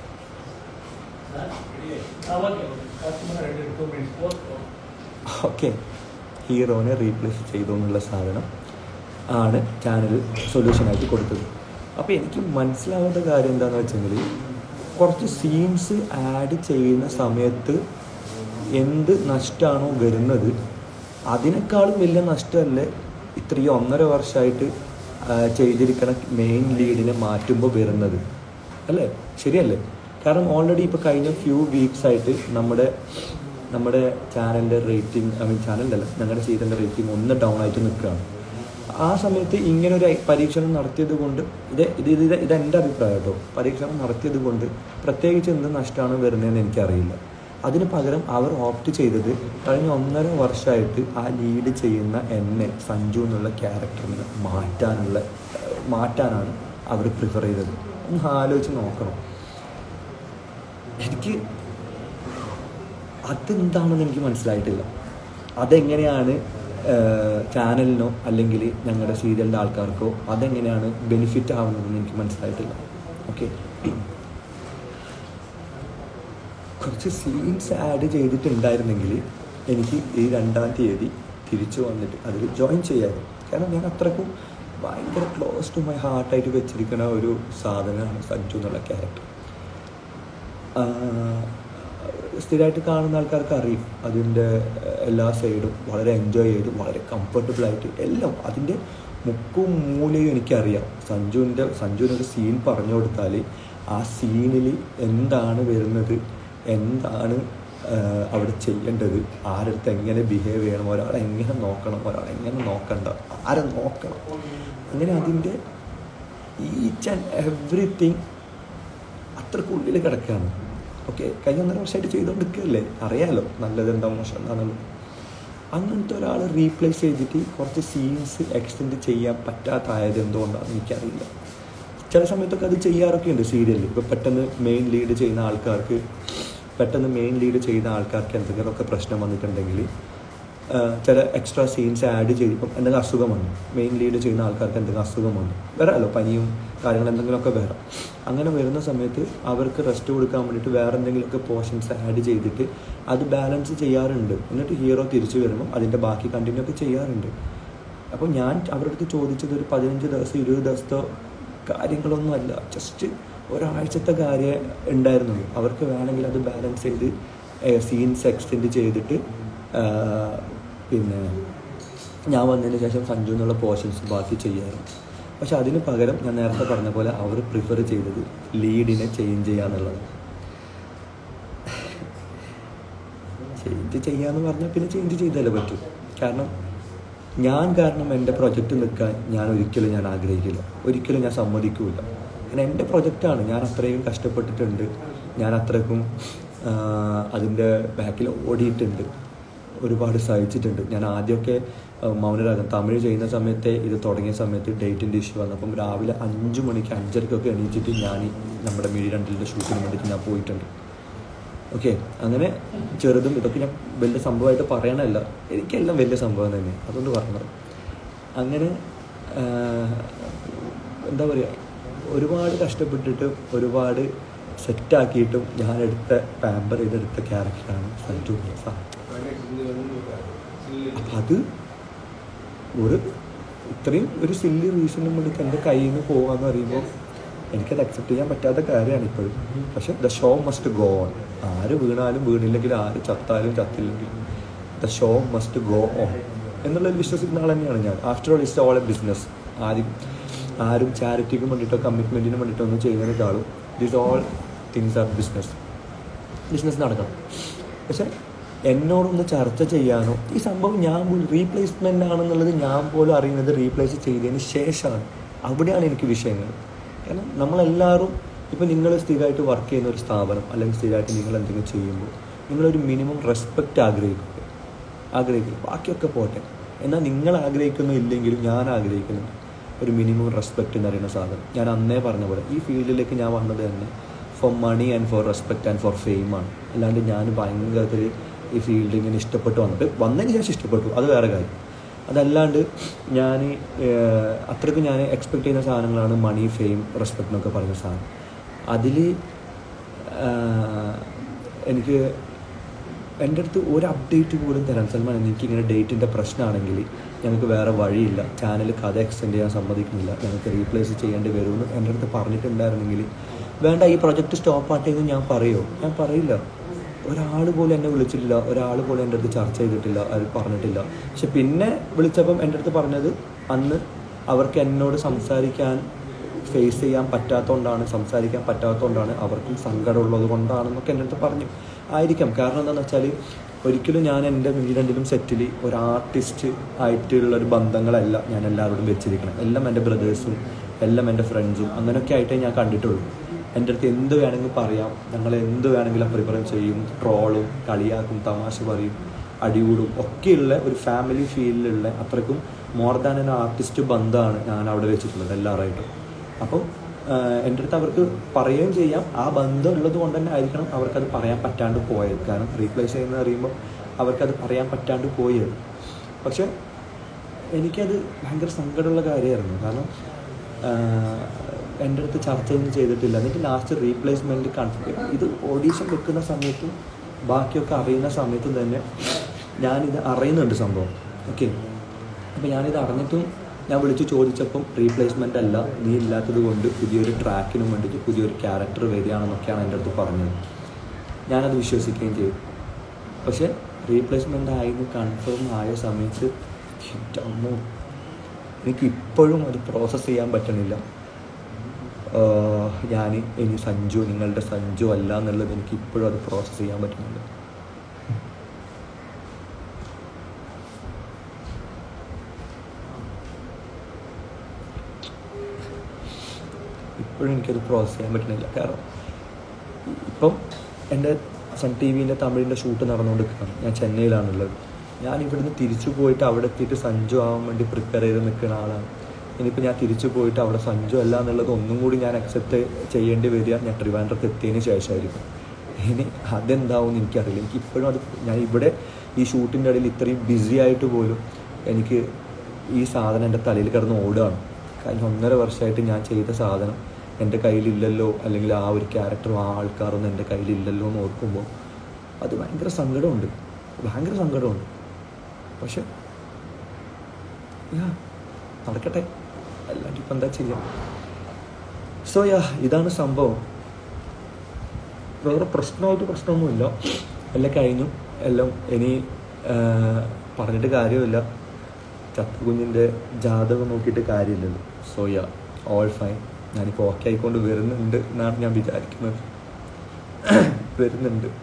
ഓക്കെ ഹീറോനെ റീപ്ലേസ് ചെയ്തു എന്നുള്ള സാധനം ആണ് ചാനൽ സൊല്യൂഷനായിട്ട് കൊടുത്തത് അപ്പോൾ എനിക്ക് മനസ്സിലാവാത്ത കാര്യം എന്താണെന്ന് വെച്ചെങ്കിൽ കുറച്ച് സീൻസ് ആഡ് ചെയ്യുന്ന സമയത്ത് എന്ത് നഷ്ടമാണോ വരുന്നത് അതിനേക്കാളും വലിയ നഷ്ടമല്ലേ ഇത്രയും ഒന്നര വർഷമായിട്ട് ആ, ചെയ്തിരിക്കുന്ന മെയിൻ ലീഡിനെ മാറ്റുമ്പോൾ വരുന്നത് അല്ലേ ശരിയല്ലേ കാരണം ഓൾറെഡി ഇപ്പോൾ കഴിഞ്ഞ ഫ്യൂ വീക്സ് ആയിട്ട് നമ്മുടെ നമ്മുടെ ചാനലിൻ്റെ റേറ്റിംഗ് ഐ മീൻ ചാനലിൻ്റെ അല്ല ഞങ്ങളുടെ സീസണിൻ്റെ റേറ്റിംഗ് ഒന്ന് ഡൗൺ ആയിട്ട് നിൽക്കുകയാണ് ആ സമയത്ത് ഇങ്ങനെ ഒരു പരീക്ഷണം നടത്തിയത് കൊണ്ട് ഇത് ഇത് ഇത് ഇത് എൻ്റെ അഭിപ്രായം കേട്ടോ പരീക്ഷണം നടത്തിയത് കൊണ്ട് പ്രത്യേകിച്ച് എന്ത് നഷ്ടമാണ് വരുന്നതെന്ന് എനിക്കറിയില്ല അതിന് പകരം അവർ ഓപ്റ്റ് ചെയ്തത് കഴിഞ്ഞ ഒന്നര വർഷമായിട്ട് ആ ലീഡ് ചെയ്യുന്ന എന്നെ സഞ്ജു എന്നുള്ള ക്യാരക്ടറിനെ മാറ്റാനുള്ള ഏഹ്, മാറ്റാനാണ് അവർ പ്രിഫർ ചെയ്തത് ഒന്ന് ആലോചിച്ച് നോക്കണം എനിക്ക് അതെന്താണെന്ന് എനിക്ക് മനസ്സിലായിട്ടില്ല അതെങ്ങനെയാണ് ഏഹ്, ചാനലിനോ അല്ലെങ്കിൽ ഞങ്ങളുടെ സീരിയലിൻ്റെ ആൾക്കാർക്കോ അതെങ്ങനെയാണ് ബെനിഫിറ്റ് ആവുന്നതെന്ന് എനിക്ക് മനസ്സിലായിട്ടില്ല ഓക്കെ കുറച്ച് സീൻസ് ആഡ് ചെയ്തിട്ടുണ്ടായിരുന്നെങ്കിൽ എനിക്ക് ഈ രണ്ടാം തീയതി തിരിച്ചു വന്നിട്ട് അതിൽ ജോയിൻ ചെയ്യാമായിരുന്നു കാരണം ഞാൻ അത്രക്കും ഭയങ്കര ക്ലോസ് ടു മൈ ഹാർട്ടായിട്ട് വെച്ചിരിക്കുന്ന ഒരു സാധനമാണ് സഞ്ജു എന്നുള്ള ക്യാരക്ടർ സ്ഥിരമായിട്ട് കാണുന്ന ആൾക്കാർക്ക് അറിയും അതിൻ്റെ എല്ലാ സൈഡും വളരെ എൻജോയ് ചെയ്ത് വളരെ കംഫർട്ടബിൾ ആയിട്ട് എല്ലാം അതിൻ്റെ മുക്കും മൂലയും എനിക്കറിയാം സഞ്ജുവിൻ്റെ സഞ്ജുവിനൊരു സീൻ പറഞ്ഞു കൊടുത്താൽ ആ സീനിൽ എന്താണ് വരുന്നത് എന്താണ് ആഹ് അവിടെ ചെയ്യേണ്ടത് ആരടുത്ത് എങ്ങനെ ബിഹേവ് ചെയ്യണം ഒരാളെ എങ്ങനെ നോക്കണം ഒരാളെ എങ്ങനെ നോക്കണ്ട ആരെ നോക്കണം അങ്ങനെ അതിൻ്റെ ഈച്ച് ആൻഡ് എവ്രിതിങ് അത്രക്കുള്ളിൽ കിടക്കുകയാണ് ഓക്കെ കഴിഞ്ഞ ഒന്നര വർഷമായിട്ട് ചെയ്തുകൊണ്ടിരിക്കുകയല്ലേ അറിയാലോ നല്ലത് എന്താ മോശം എന്താണെന്നുള്ളത് അങ്ങനത്തെ ഒരാൾ റീപ്ലേസ് ചെയ്തിട്ട് കുറച്ച് സീൻസ് എക്സ്റ്റെൻഡ് ചെയ്യാൻ പറ്റാത്തായത് എന്തുകൊണ്ടാണെന്ന് എനിക്കറിയില്ല ചില സമയത്തൊക്കെ അത് ചെയ്യാറൊക്കെ ഉണ്ട് സീരിയലിൽ ഇപ്പോൾ പെട്ടെന്ന് മെയിൻ ലീഡ് ചെയ്യുന്ന ആൾക്കാർക്ക് പെട്ടെന്ന് മെയിൻ ലീഡ് ചെയ്യുന്ന ആൾക്കാർക്ക് എന്തെങ്കിലുമൊക്കെ പ്രശ്നം വന്നിട്ടുണ്ടെങ്കിൽ ആ, ചില എക്സ്ട്രാ സീൻസ് ആഡ് ചെയ്ത് ഇപ്പം എന്തെങ്കിലും അസുഖം വന്നു മെയിൻ ലീഡ് ചെയ്യുന്ന ആൾക്കാർക്ക് എന്തെങ്കിലും അസുഖം വന്നു വരാമല്ലോ പനിയും കാര്യങ്ങൾ എന്തെങ്കിലുമൊക്കെ വരാം അങ്ങനെ വരുന്ന സമയത്ത് അവർക്ക് റെസ്റ്റ് കൊടുക്കാൻ വേണ്ടിയിട്ട് വേറെ എന്തെങ്കിലുമൊക്കെ പോർഷൻസ് ആഡ് ചെയ്തിട്ട് അത് ബാലൻസ് ചെയ്യാറുണ്ട് എന്നിട്ട് ഹീറോ തിരിച്ചു വരുമ്പോൾ അതിൻ്റെ ബാക്കി കണ്ടിന്യൂ ഒക്കെ ചെയ്യാറുണ്ട് അപ്പോൾ ഞാൻ അവരുടെ അടുത്ത് ചോദിച്ചത് ഒരു പതിനഞ്ച് ദിവസം ഇരുപത് ദിവസത്തെ കാര്യങ്ങളൊന്നും അല്ല ജസ്റ്റ് ഒരാഴ്ചത്തെ കാര്യം ഉണ്ടായിരുന്നുള്ളൂ അവർക്ക് വേണമെങ്കിൽ അത് ബാലൻസ് ചെയ്ത് സീൻസ് എക്സ്റ്റെൻഡ് ചെയ്തിട്ട് ആ, പിന്നെ ഞാൻ വന്നതിന് ശേഷം സഞ്ജു എന്നുള്ള പോർഷൻസ് ബാക്കി ചെയ്യാറുണ്ട് പക്ഷെ അതിന് പകരം ഞാൻ നേരത്തെ പറഞ്ഞ പോലെ അവർ പ്രിഫർ ചെയ്തത് ലീഡിനെ ചേഞ്ച് ചെയ്യാന്നുള്ളത് ചേഞ്ച് ചെയ്യാന്ന് പറഞ്ഞാൽ പിന്നെ ചേഞ്ച് ചെയ്താലേ പറ്റൂ കാരണം ഞാൻ കാരണം എൻ്റെ പ്രൊജക്റ്റ് നിൽക്കാൻ ഞാൻ ഒരിക്കലും ഞാൻ ആഗ്രഹിക്കില്ല ഒരിക്കലും ഞാൻ സമ്മതിക്കില്ല കാരണം എൻ്റെ പ്രൊജക്റ്റാണ് ഞാൻ അത്രയും കഷ്ടപ്പെട്ടിട്ടുണ്ട് ഞാൻ അത്രയ്ക്കും അതിൻ്റെ ബാക്കിൽ ഓടിയിട്ടുണ്ട് ഒരുപാട് സഹിച്ചിട്ടുണ്ട് ഞാൻ ആദ്യമൊക്കെ ആ, മൗനരാഗം തമിഴ് ചെയ്യുന്ന സമയത്തെ ഇത് തുടങ്ങിയ സമയത്ത് ഡേറ്റിൻ്റെ ഇഷ്യൂ വന്നപ്പം രാവിലെ അഞ്ച് മണിക്ക് അഞ്ചരക്കൊക്കെ എണീച്ചിട്ട് ഞാൻ ഈ നമ്മുടെ മിഴി രണ്ടിൻ്റെ ഷൂട്ടിന് വേണ്ടിയിട്ട് ഞാൻ പോയിട്ടുണ്ട് ഓക്കെ അങ്ങനെ ചെറുതും ഇതൊക്കെ ഞാൻ വലിയ സംഭവമായിട്ട് പറയണമല്ല എനിക്കെല്ലാം വലിയ സംഭവം തന്നെ അതുകൊണ്ട് പറഞ്ഞത് അങ്ങനെ ആ, എന്താ പറയുക ഒരുപാട് കഷ്ടപ്പെട്ടിട്ട് ഒരുപാട് സെറ്റാക്കിയിട്ടും ഞാൻ എടുത്ത പാമ്പർ ചെയ്തെടുത്ത ക്യാരക്ടറാണ് സഞ്ജു പ്രസാദ് അപ്പം അത് ഒരു ഇത്രയും ഒരു സില്ലി റീസണും വേണ്ടിയിട്ട് എൻ്റെ കയ്യിൽ നിന്ന് പോകാന്ന് പറയുമ്പോൾ എനിക്കത് അക്സെപ്റ്റ് ചെയ്യാൻ പറ്റാത്ത കാര്യമാണ് ഇപ്പോഴും പക്ഷെ the show must go on ആര് വീണാലും വീണില്ലെങ്കിൽ ആര് ചത്താലും ചത്തില്ലെങ്കിലും the show must go on എന്നുള്ളൊരു വിശ്വസിക്കുന്ന ആൾ തന്നെയാണ് ഞാൻ after all it's all a business ആരും ആരും ചാരിറ്റിക്കും വേണ്ടിയിട്ടോ കമ്മിറ്റ്മെൻറ്റിനും വേണ്ടിയിട്ടോ ഒന്നും ചെയ്യുന്നതിനേക്കാളും this all things are business business നടക്കണം പക്ഷെ എന്നോടൊന്ന് ചർച്ച ചെയ്യാനോ ഈ സംഭവം ഞാൻ പോലും റീപ്ലേസ്മെൻ്റ് ആണെന്നുള്ളത് ഞാൻ പോലും അറിയുന്നത് റീപ്ലേസ് ചെയ്തതിന് ശേഷമാണ് അവിടെയാണ് എനിക്ക് വിഷയങ്ങൾ കാരണം നമ്മളെല്ലാവരും ഇപ്പോൾ നിങ്ങൾ സ്ഥിരമായിട്ട് വർക്ക് ചെയ്യുന്ന ഒരു സ്ഥാപനം അല്ലെങ്കിൽ സ്ഥിരമായിട്ട് നിങ്ങൾ എന്തെങ്കിലും ചെയ്യുമ്പോൾ നിങ്ങളൊരു മിനിമം റെസ്പെക്റ്റ് ആഗ്രഹിക്കുക ആഗ്രഹിക്കുന്നു ബാക്കിയൊക്കെ പോട്ടെ എന്നാൽ നിങ്ങൾ ആഗ്രഹിക്കുന്നു ഇല്ലെങ്കിലും ഞാൻ ആഗ്രഹിക്കുന്നുണ്ട് ഒരു മിനിമം റെസ്പെക്റ്റ് എന്ന് പറയുന്ന സാധനം ഞാൻ അന്നേ പറഞ്ഞ പോലെ ഈ ഫീൽഡിലേക്ക് ഞാൻ വന്നത് തന്നെ for money and for respect and for ഫെയിമാണ് അല്ലാണ്ട് ഞാൻ ഭയങ്കരത്തിൽ ഈ ഫീൽഡ് ഇങ്ങനെ ഇഷ്ടപ്പെട്ട് വന്നിട്ട് വന്നതിന് ശേഷം ഇഷ്ടപ്പെട്ടു അത് വേറെ കാര്യം അതല്ലാണ്ട് ഞാൻ അത്രയ്ക്ക് ഞാൻ എക്സ്പെക്ട് ചെയ്യുന്ന സാധനങ്ങളാണ് മണി ഫെയിം റെസ്പെക്റ്റ് എന്നൊക്കെ പറയുന്ന സാധനം അതിൽ എനിക്ക് എൻ്റെ അടുത്ത് ഒരു അപ്ഡേറ്റ് പോലും തരാൻ സൽമാൻ എനിക്ക് ഇങ്ങനെ ഡേറ്റിൻ്റെ പ്രശ്നമാണെങ്കിൽ ഞങ്ങൾക്ക് വേറെ വഴിയില്ല ചാനൽ കഥ എക്സ്റ്റെൻഡ് ചെയ്യാൻ സമ്മതിക്കുന്നില്ല ഞങ്ങൾക്ക് റീപ്ലേസ് ചെയ്യേണ്ടി വരുമെന്ന് എൻ്റെ അടുത്ത് പറഞ്ഞിട്ടുണ്ടായിരുന്നെങ്കിൽ വേണ്ട ഈ പ്രൊജക്റ്റ് സ്റ്റോപ്പ് ആട്ടെ എന്ന് ഞാൻ പറയുമോ ഞാൻ പറയില്ല ഒരാൾ പോലും എന്നെ വിളിച്ചിട്ടില്ല ഒരാൾ പോലും എൻ്റെ അടുത്ത് ചർച്ച ചെയ്തിട്ടില്ല അത് പറഞ്ഞിട്ടില്ല പക്ഷെ പിന്നെ വിളിച്ചപ്പം എൻ്റെ അടുത്ത് പറഞ്ഞത് അന്ന് അവർക്ക് എന്നോട് സംസാരിക്കാൻ ഫേസ് ചെയ്യാൻ പറ്റാത്തതുകൊണ്ടാണ് സംസാരിക്കാൻ പറ്റാത്തതുകൊണ്ടാണ് അവർക്കും സങ്കടമുള്ളത് കൊണ്ടാണെന്നൊക്കെ എൻ്റെ അടുത്ത് പറഞ്ഞു ആയിരിക്കാം കാരണം എന്താണെന്ന് വെച്ചാൽ ഒരിക്കലും ഞാൻ എൻ്റെ രണ്ടിലും സെറ്റിൽ ഒരു ആർട്ടിസ്റ്റ് ആയിട്ടുള്ള ഒരു ബന്ധങ്ങളല്ല ഞാൻ എല്ലാവരോടും വെച്ചിരിക്കണം എല്ലാം എൻ്റെ ബ്രദേഴ്സും എല്ലാം എൻ്റെ ഫ്രണ്ട്സും അങ്ങനെയൊക്കെ ആയിട്ടേ ഞാൻ കണ്ടിട്ടുള്ളൂ എൻ്റെ അടുത്ത് എന്ത് വേണമെങ്കിലും പറയാം ഞങ്ങൾ എന്ത് വേണമെങ്കിലും അഭിപ്രായം ചെയ്യും ട്രോളും കളിയാക്കും തമാശ പറയും അടികൂടും ഒക്കെയുള്ള ഒരു ഫാമിലി ഫീലിലുള്ള അത്രയ്ക്കും മോർ ദാൻ എൻ ആർട്ടിസ്റ്റ് ബന്ധമാണ് ഞാൻ അവിടെ വെച്ചിട്ടുള്ളത് എല്ലാവരായിട്ടും അപ്പം ആഹ് എൻ്റെ അടുത്ത് അവർക്ക് പറയുകയും ചെയ്യാം ആ ബന്ധം ഉള്ളത് കൊണ്ട് തന്നെ ആയിരിക്കണം അവർക്കത് പറയാൻ പറ്റാണ്ട് പോയത് കാരണം റീപ്ലേസ് ചെയ്യുന്ന അറിയുമ്പോൾ അവർക്കത് പറയാൻ പറ്റാണ്ട് പോയത് പക്ഷെ എനിക്കത് ഭയങ്കര സങ്കടമുള്ള കാര്യമായിരുന്നു കാരണം ആഹ് എൻ്റെ അടുത്ത് ചർച്ചയൊന്നും ചെയ്തിട്ടില്ല എന്നിട്ട് ലാസ്റ്റ് റീപ്ലേസ്മെൻറ്റ് കൺഫേം ഇത് ഓഡീഷൻ വെക്കുന്ന സമയത്തും ബാക്കിയൊക്കെ അറിയുന്ന സമയത്തും തന്നെ ഞാനിത് അറിയുന്നുണ്ട് സംഭവം ഓക്കെ അപ്പോൾ ഞാനിത് അറിഞ്ഞിട്ടും ഞാൻ വിളിച്ച് ചോദിച്ചപ്പം റീപ്ലേസ്മെൻ്റ് അല്ല നീ ഇല്ലാത്തത് കൊണ്ട് പുതിയൊരു ട്രാക്കിനും വേണ്ടിയിട്ട് പുതിയൊരു ക്യാരക്ടർ വരികയാണെന്നൊക്കെയാണ് എൻ്റെ അടുത്ത് പറഞ്ഞത് ഞാനത് വിശ്വസിക്കുകയും ചെയ്തു പക്ഷേ റീപ്ലേസ്മെൻ്റ് ആയിരുന്നു കൺഫേം ആയ സമയത്ത് അമ്മോ എനിക്ക് ഇപ്പോഴും അത് പ്രോസസ്സ് ചെയ്യാൻ പറ്റണില്ല ഞാൻ ഇനി സഞ്ജു നിങ്ങളുടെ സഞ്ജു അല്ല എന്നുള്ളത് എനിക്ക് ഇപ്പോഴും അത് പ്രോസസ്സ് ചെയ്യാൻ പറ്റുന്നില്ല ഇപ്പോഴും എനിക്കത് പ്രോസസ്സ് ചെയ്യാൻ പറ്റുന്നില്ല കാരണം ഇപ്പം എൻ്റെ സൺ ടി വിൻ്റെ തമിഴിൻ്റെ ഷൂട്ട് നടന്നുകൊണ്ടിരിക്കുകയാണ് ഞാൻ ചെന്നൈയിലാണുള്ളത് ഞാൻ ഇവിടുന്ന് തിരിച്ചു പോയിട്ട് അവിടെ എത്തിയിട്ട് സഞ്ജു ആവാൻ വേണ്ടി പ്രിപ്പയർ ചെയ്ത് നിൽക്കുന്ന ആളാണ് ഇനിയിപ്പോൾ ഞാൻ തിരിച്ചു പോയിട്ട് അവിടെ സഞ്ജു അല്ല എന്നുള്ളത് ഒന്നും കൂടി ഞാൻ അക്സെപ്റ്റ് ചെയ്യേണ്ടി വരിക ഞാൻ ട്രിവാൻഡ്രത്ത് എത്തിയതിന് ശേഷമായിരിക്കും ഇനി അതെന്താവും എന്ന് എനിക്കറിയില്ല എനിക്ക് ഇപ്പോഴും അത് ഞാൻ ഇവിടെ ഈ ഷൂട്ടിൻ്റെ ഇടയിൽ ഇത്രയും ബിസി ആയിട്ട് പോലും എനിക്ക് ഈ സാധനം എൻ്റെ തലയിൽ കിടന്ന് ഓടുകയാണ് കഴിഞ്ഞ ഒന്നര വർഷമായിട്ട് ഞാൻ ചെയ്ത സാധനം എൻ്റെ കയ്യിലില്ലല്ലോ അല്ലെങ്കിൽ ആ ഒരു ക്യാരക്ടറും ആ ആൾക്കാരൊന്നും എൻ്റെ കയ്യിലില്ലല്ലോ എന്ന് ഓർക്കുമ്പോൾ അത് ഭയങ്കര സങ്കടമുണ്ട് ഭയങ്കര സങ്കടമുണ്ട് പക്ഷെ യാ നടക്കട്ടെ അല്ലാണ്ട് ഇപ്പം എന്താ ചെയ്യാം സോ യാ ഇതാണ് സംഭവം വേറെ പ്രശ്നമായിട്ട് പ്രശ്നമൊന്നുമില്ല എല്ലാം കഴിഞ്ഞു എല്ലാം ഇനി ആ, പറഞ്ഞിട്ട് കാര്യമില്ല ചത്തുകുഞ്ഞിൻ്റെ ജാതകം നോക്കിയിട്ട് കാര്യമില്ലല്ലോ സോ യാ ഓൾ ഫൈൻ ഞാനിപ്പോൾ ഓക്കെ ആയിക്കൊണ്ട് വരുന്നുണ്ട് എന്നാണ് ഞാൻ വിചാരിക്കുന്നത് വരുന്നുണ്ട്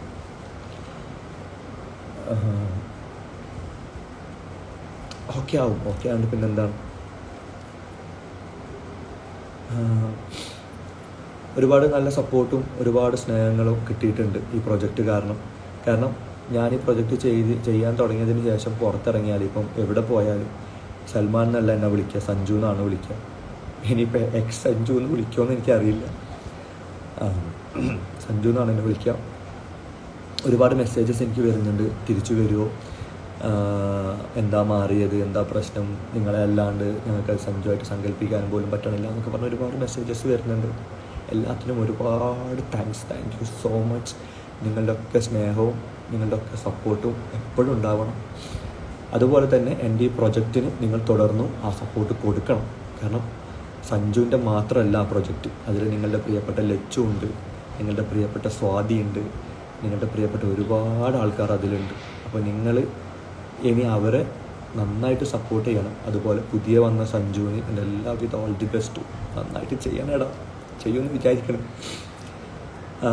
ഓക്കെ ആവും ഓക്കെ ആവുണ്ട് പിന്നെന്താണ് ആ, ഒരുപാട് നല്ല സപ്പോർട്ടും ഒരുപാട് സ്നേഹങ്ങളും കിട്ടിയിട്ടുണ്ട് ഈ പ്രൊജക്റ്റ് കാരണം കാരണം ഞാൻ ഈ പ്രൊജക്റ്റ് ചെയ്ത് ചെയ്യാൻ തുടങ്ങിയതിന് ശേഷം പുറത്തിറങ്ങിയാൽ ഇപ്പം എവിടെ പോയാലും സൽമാൻ എന്നല്ല എന്നെ വിളിക്കുക സഞ്ജു എന്നാണ് വിളിക്കുക ഇനിയിപ്പോൾ എക്സ് സഞ്ജു എന്ന് വിളിക്കുമോയെന്ന് എനിക്കറിയില്ല ആ, സഞ്ജു എന്നാണ് എന്നെ വിളിക്കുക ഒരുപാട് മെസ്സേജസ് എനിക്ക് വരുന്നുണ്ട് തിരിച്ചു വരുമോ ആഹ് എന്താ മാറിയത് എന്താ പ്രശ്നം നിങ്ങളെ അല്ലാണ്ട് ഞങ്ങൾക്ക് സഞ്ജുവായിട്ട് സങ്കല്പിക്കാൻ പോലും പറ്റണില്ല എന്നൊക്കെ പറഞ്ഞ് ഒരുപാട് മെസ്സേജസ് വരുന്നുണ്ട് എല്ലാത്തിനും ഒരുപാട് thanks thank you so much നിങ്ങളുടെ ഒക്കെ സ്നേഹവും നിങ്ങളുടെ ഒക്കെ സപ്പോർട്ടും എപ്പോഴും ഉണ്ടാവണം അതുപോലെ തന്നെ എൻ്റെ ഈ പ്രൊജക്റ്റിന് നിങ്ങൾ തുടർന്നും ആ സപ്പോർട്ട് കൊടുക്കണം കാരണം സഞ്ജുവിൻ്റെ മാത്രമല്ല ആ പ്രൊജക്റ്റ് അതിൽ നിങ്ങളുടെ പ്രിയപ്പെട്ട ലച്ചു ഉണ്ട് നിങ്ങളുടെ പ്രിയപ്പെട്ട സ്വാതി ഉണ്ട് നിങ്ങളുടെ പ്രിയപ്പെട്ട ഒരുപാട് ആൾക്കാർ അതിലുണ്ട് അപ്പോൾ നിങ്ങൾ ഇനി അവരെ നന്നായിട്ട് സപ്പോർട്ട് ചെയ്യണം അതുപോലെ പുതിയ വന്ന സഞ്ജുവിന് എൻ്റെ എല്ലാവിധ ഓൾ ദി ബെസ്റ്റ് നന്നായിട്ട് ചെയ്യണേടാ ചെയ്യുമെന്ന് വിചാരിക്കണം ആ,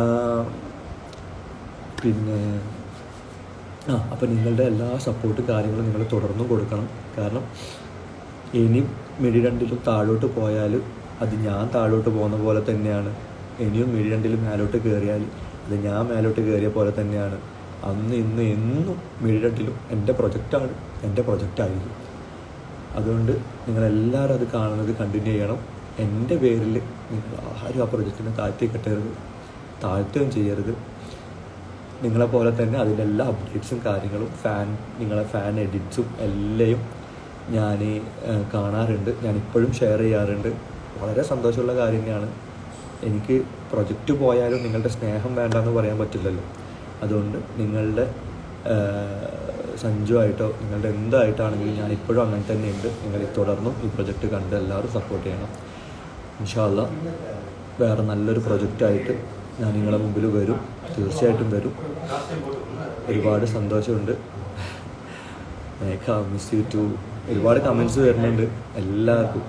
പിന്നെ ആ അപ്പോൾ നിങ്ങളുടെ എല്ലാ സപ്പോർട്ട് കാര്യങ്ങളും നിങ്ങൾ തുടർന്നും കൊടുക്കണം കാരണം ഇനി മിഴി രണ്ടിലും താഴോട്ട് പോയാൽ അത് ഞാൻ താഴോട്ട് പോകുന്ന പോലെ തന്നെയാണ് ഇനിയും മിഴി രണ്ടിലും മേലോട്ട് കയറിയാൽ അത് ഞാൻ മേലോട്ട് കയറിയ പോലെ തന്നെയാണ് അന്ന് ഇന്ന് എന്നും മിഴി രണ്ടിലും എൻ്റെ പ്രൊജക്റ്റാണ് എൻ്റെ പ്രൊജക്റ്റായിരിക്കും അതുകൊണ്ട് നിങ്ങളെല്ലാവരും അത് കാണുന്നത് കണ്ടിന്യൂ ചെയ്യണം എൻ്റെ പേരിൽ നിങ്ങൾ ആരും ആ പ്രൊജക്റ്റിനെ താഴ്ത്തി കെട്ടരുത് താഴ്ത്തുകയും ചെയ്യരുത് നിങ്ങളെ പോലെ തന്നെ അതിൻ്റെ എല്ലാ അപ്ഡേറ്റ്സും കാര്യങ്ങളും ഫാൻ നിങ്ങളെ ഫാൻ എഡിറ്റ്സും എല്ലാം ഞാൻ കാണാറുണ്ട് ഞാൻ ഇപ്പോഴും ഷെയർ ചെയ്യാറുണ്ട് വളരെ സന്തോഷമുള്ള കാര്യം തന്നെയാണ് എനിക്ക് പ്രൊജക്റ്റ് പോയാലും നിങ്ങളുടെ സ്നേഹം വേണ്ടെന്ന് പറയാൻ പറ്റില്ലല്ലോ അതുകൊണ്ട് നിങ്ങളുടെ ആ, സഞ്ജുവായിട്ടോ നിങ്ങളുടെ എന്തായിട്ടാണെങ്കിലും ഞാൻ ഇപ്പോഴും അങ്ങനെ തന്നെയുണ്ട് നിങ്ങൾ തുടർന്നും ഈ പ്രൊജക്റ്റ് കണ്ട് എല്ലാവരും സപ്പോർട്ട് ചെയ്യണം ഇൻഷാല്ല വേറെ നല്ലൊരു പ്രൊജക്റ്റായിട്ട് ഞാൻ നിങ്ങളുടെ മുമ്പിൽ വരും തീർച്ചയായിട്ടും വരും ഒരുപാട് സന്തോഷമുണ്ട് മേഘ മിസ് യു ടു ഒരുപാട് കമൻസ് വരുന്നുണ്ട് എല്ലാവർക്കും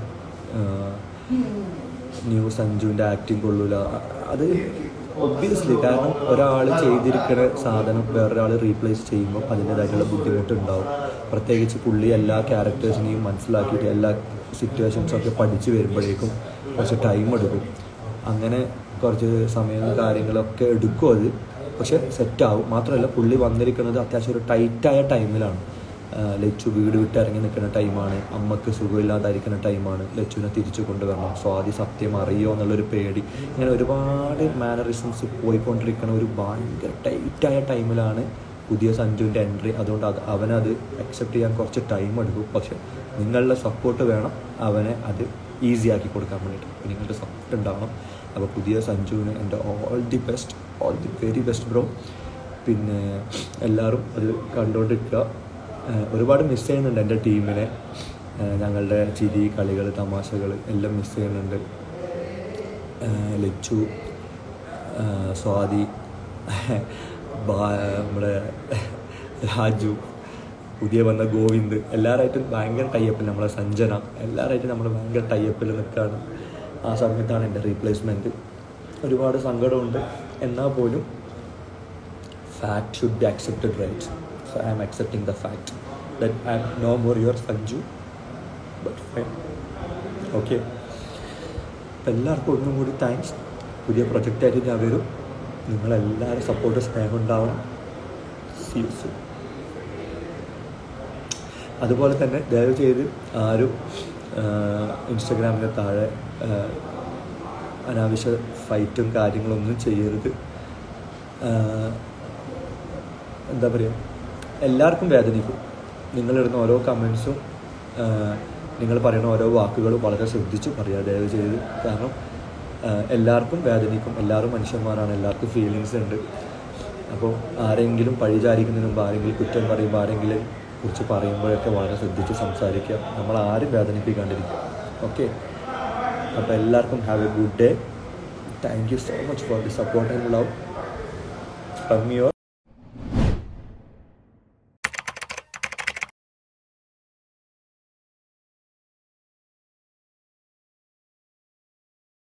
ന്യൂ സഞ്ജുവിൻ്റെ ആക്ടിങ് കൊള്ളൂല അത് ഒബ്വിയസ്ലി കാരണം ഒരാൾ ചെയ്തിരിക്കുന്ന സാധനം വേറൊരാൾ റീപ്ലേസ് ചെയ്യുമ്പോൾ അതിൻ്റെതായിട്ടുള്ള ബുദ്ധിമുട്ടുണ്ടാവും പ്രത്യേകിച്ച് പുള്ളി എല്ലാ ക്യാരക്ടേഴ്സിനെയും മനസ്സിലാക്കിയിട്ട് എല്ലാ സിറ്റുവേഷൻസൊക്കെ പഠിച്ച് വരുമ്പോഴേക്കും കുറച്ച് ടൈം എടുക്കും അങ്ങനെ കുറച്ച് സമയവും കാര്യങ്ങളൊക്കെ എടുക്കും അത് പക്ഷെ സെറ്റാവും മാത്രമല്ല പുള്ളി വന്നിരിക്കുന്നത് അത്യാവശ്യം ഒരു ടൈറ്റായ ടൈമിലാണ് ആഹ് ലച്ചു വീട് വിട്ട് ഇറങ്ങി നിൽക്കുന്ന ടൈമാണ് അമ്മക്ക് സുഖമില്ലാതായിരിക്കുന്ന ടൈമാണ് ലച്ചുവിനെ തിരിച്ചു കൊണ്ടുവരണം സ്വാതി സത്യം അറിയോ എന്നുള്ളൊരു പേടി ഇങ്ങനെ ഒരുപാട് മാനറിസംസ് പോയിക്കൊണ്ടിരിക്കുന്ന ഒരു ഭയങ്കര ടൈറ്റായ ടൈമിലാണ് പുതിയ സഞ്ജുവിൻ്റെ എൻട്രി അതുകൊണ്ട് അത് അവനത് അക്സെപ്റ്റ് ചെയ്യാൻ കുറച്ച് ടൈം എടുക്കും പക്ഷെ നിങ്ങളുടെ സപ്പോർട്ട് വേണം അവനെ അത് ഈസി ആക്കി കൊടുക്കാൻ വേണ്ടിയിട്ട് അപ്പോൾ നിങ്ങളുടെ സപ്പോർട്ട് ഉണ്ടാവണം അപ്പോൾ പുതിയ സഞ്ജുവിന് എൻ്റെ all the best all the very best bro പിന്നെ എല്ലാവരും അത് കണ്ടുകൊണ്ടിരിക്കുക ഏഹ് ഒരുപാട് മിസ് ചെയ്യുന്നുണ്ട് എൻ്റെ ടീമിനെ ഏഹ് ഞങ്ങളുടെ ചിരി കളികൾ തമാശകൾ എല്ലാം മിസ് ചെയ്യുന്നുണ്ട് ഏഹ് ലച്ചു ഏഹ് സ്വാതി ബാ- നമ്മുടെ രാജു പുതിയ വന്ന ഗോവിന്ദ് എല്ലാവരായിട്ടും ഭയങ്കര ടൈപ്പിൽ നമ്മളെ സഞ്ജന എല്ലാവരായിട്ടും നമ്മൾ ഭയങ്കര ടൈപ്പിൽ നിൽക്കുകയാണ് ആ സമയത്താണ് എൻ്റെ റീപ്ലേസ്മെൻറ്റ് ഒരുപാട് സങ്കടമുണ്ട് എന്നാൽ പോലും fact should be accepted right so i am accepting the fact that i am no more your sanju but fine okay അപ്പം എല്ലാവർക്കും ഒന്നും കൂടി താങ്ക്സ് പുതിയ പ്രൊജക്റ്റായിട്ട് ഞാൻ വരും നിങ്ങളെല്ലാവരും സപ്പോർട്ട് സ്നേഹം ഉണ്ടാവണം സീസ് അതുപോലെ തന്നെ ദയവ് ചെയ്ത് ആരും ഇൻസ്റ്റഗ്രാമിൻ്റെ താഴെ ആ, അനാവശ്യ ഫൈറ്റും കാര്യങ്ങളൊന്നും ചെയ്യരുത് ആ, എന്താ പറയുക എല്ലാവർക്കും വേദനിക്കും നിങ്ങളിടുന്ന ഓരോ കമൻസും നിങ്ങൾ പറയുന്ന ഓരോ വാക്കുകളും വളരെ ശ്രദ്ധിച്ചു പറയുക ദയവ് ചെയ്ത് കാരണം ആ, എല്ലാവർക്കും വേദനിക്കും എല്ലാവരും മനുഷ്യന്മാരാണ് എല്ലാവർക്കും ഫീലിങ്സ് ഉണ്ട് അപ്പോൾ ആരെങ്കിലും പഴിചാരിക്കുന്നതിന് മുമ്പ് ആരെങ്കിലും കുറ്റം പറയുമ്പോൾ ആരെങ്കിലും കുറിച്ച് പറയുമ്പോഴൊക്കെ വളരെ ശ്രദ്ധിച്ച് സംസാരിക്കുക നമ്മൾ ആരും വേദനിപ്പിക്കാണ്ടിരിക്കുക ഓക്കെ അപ്പോൾ എല്ലാവർക്കും have a good day thank you so much for the support and love from your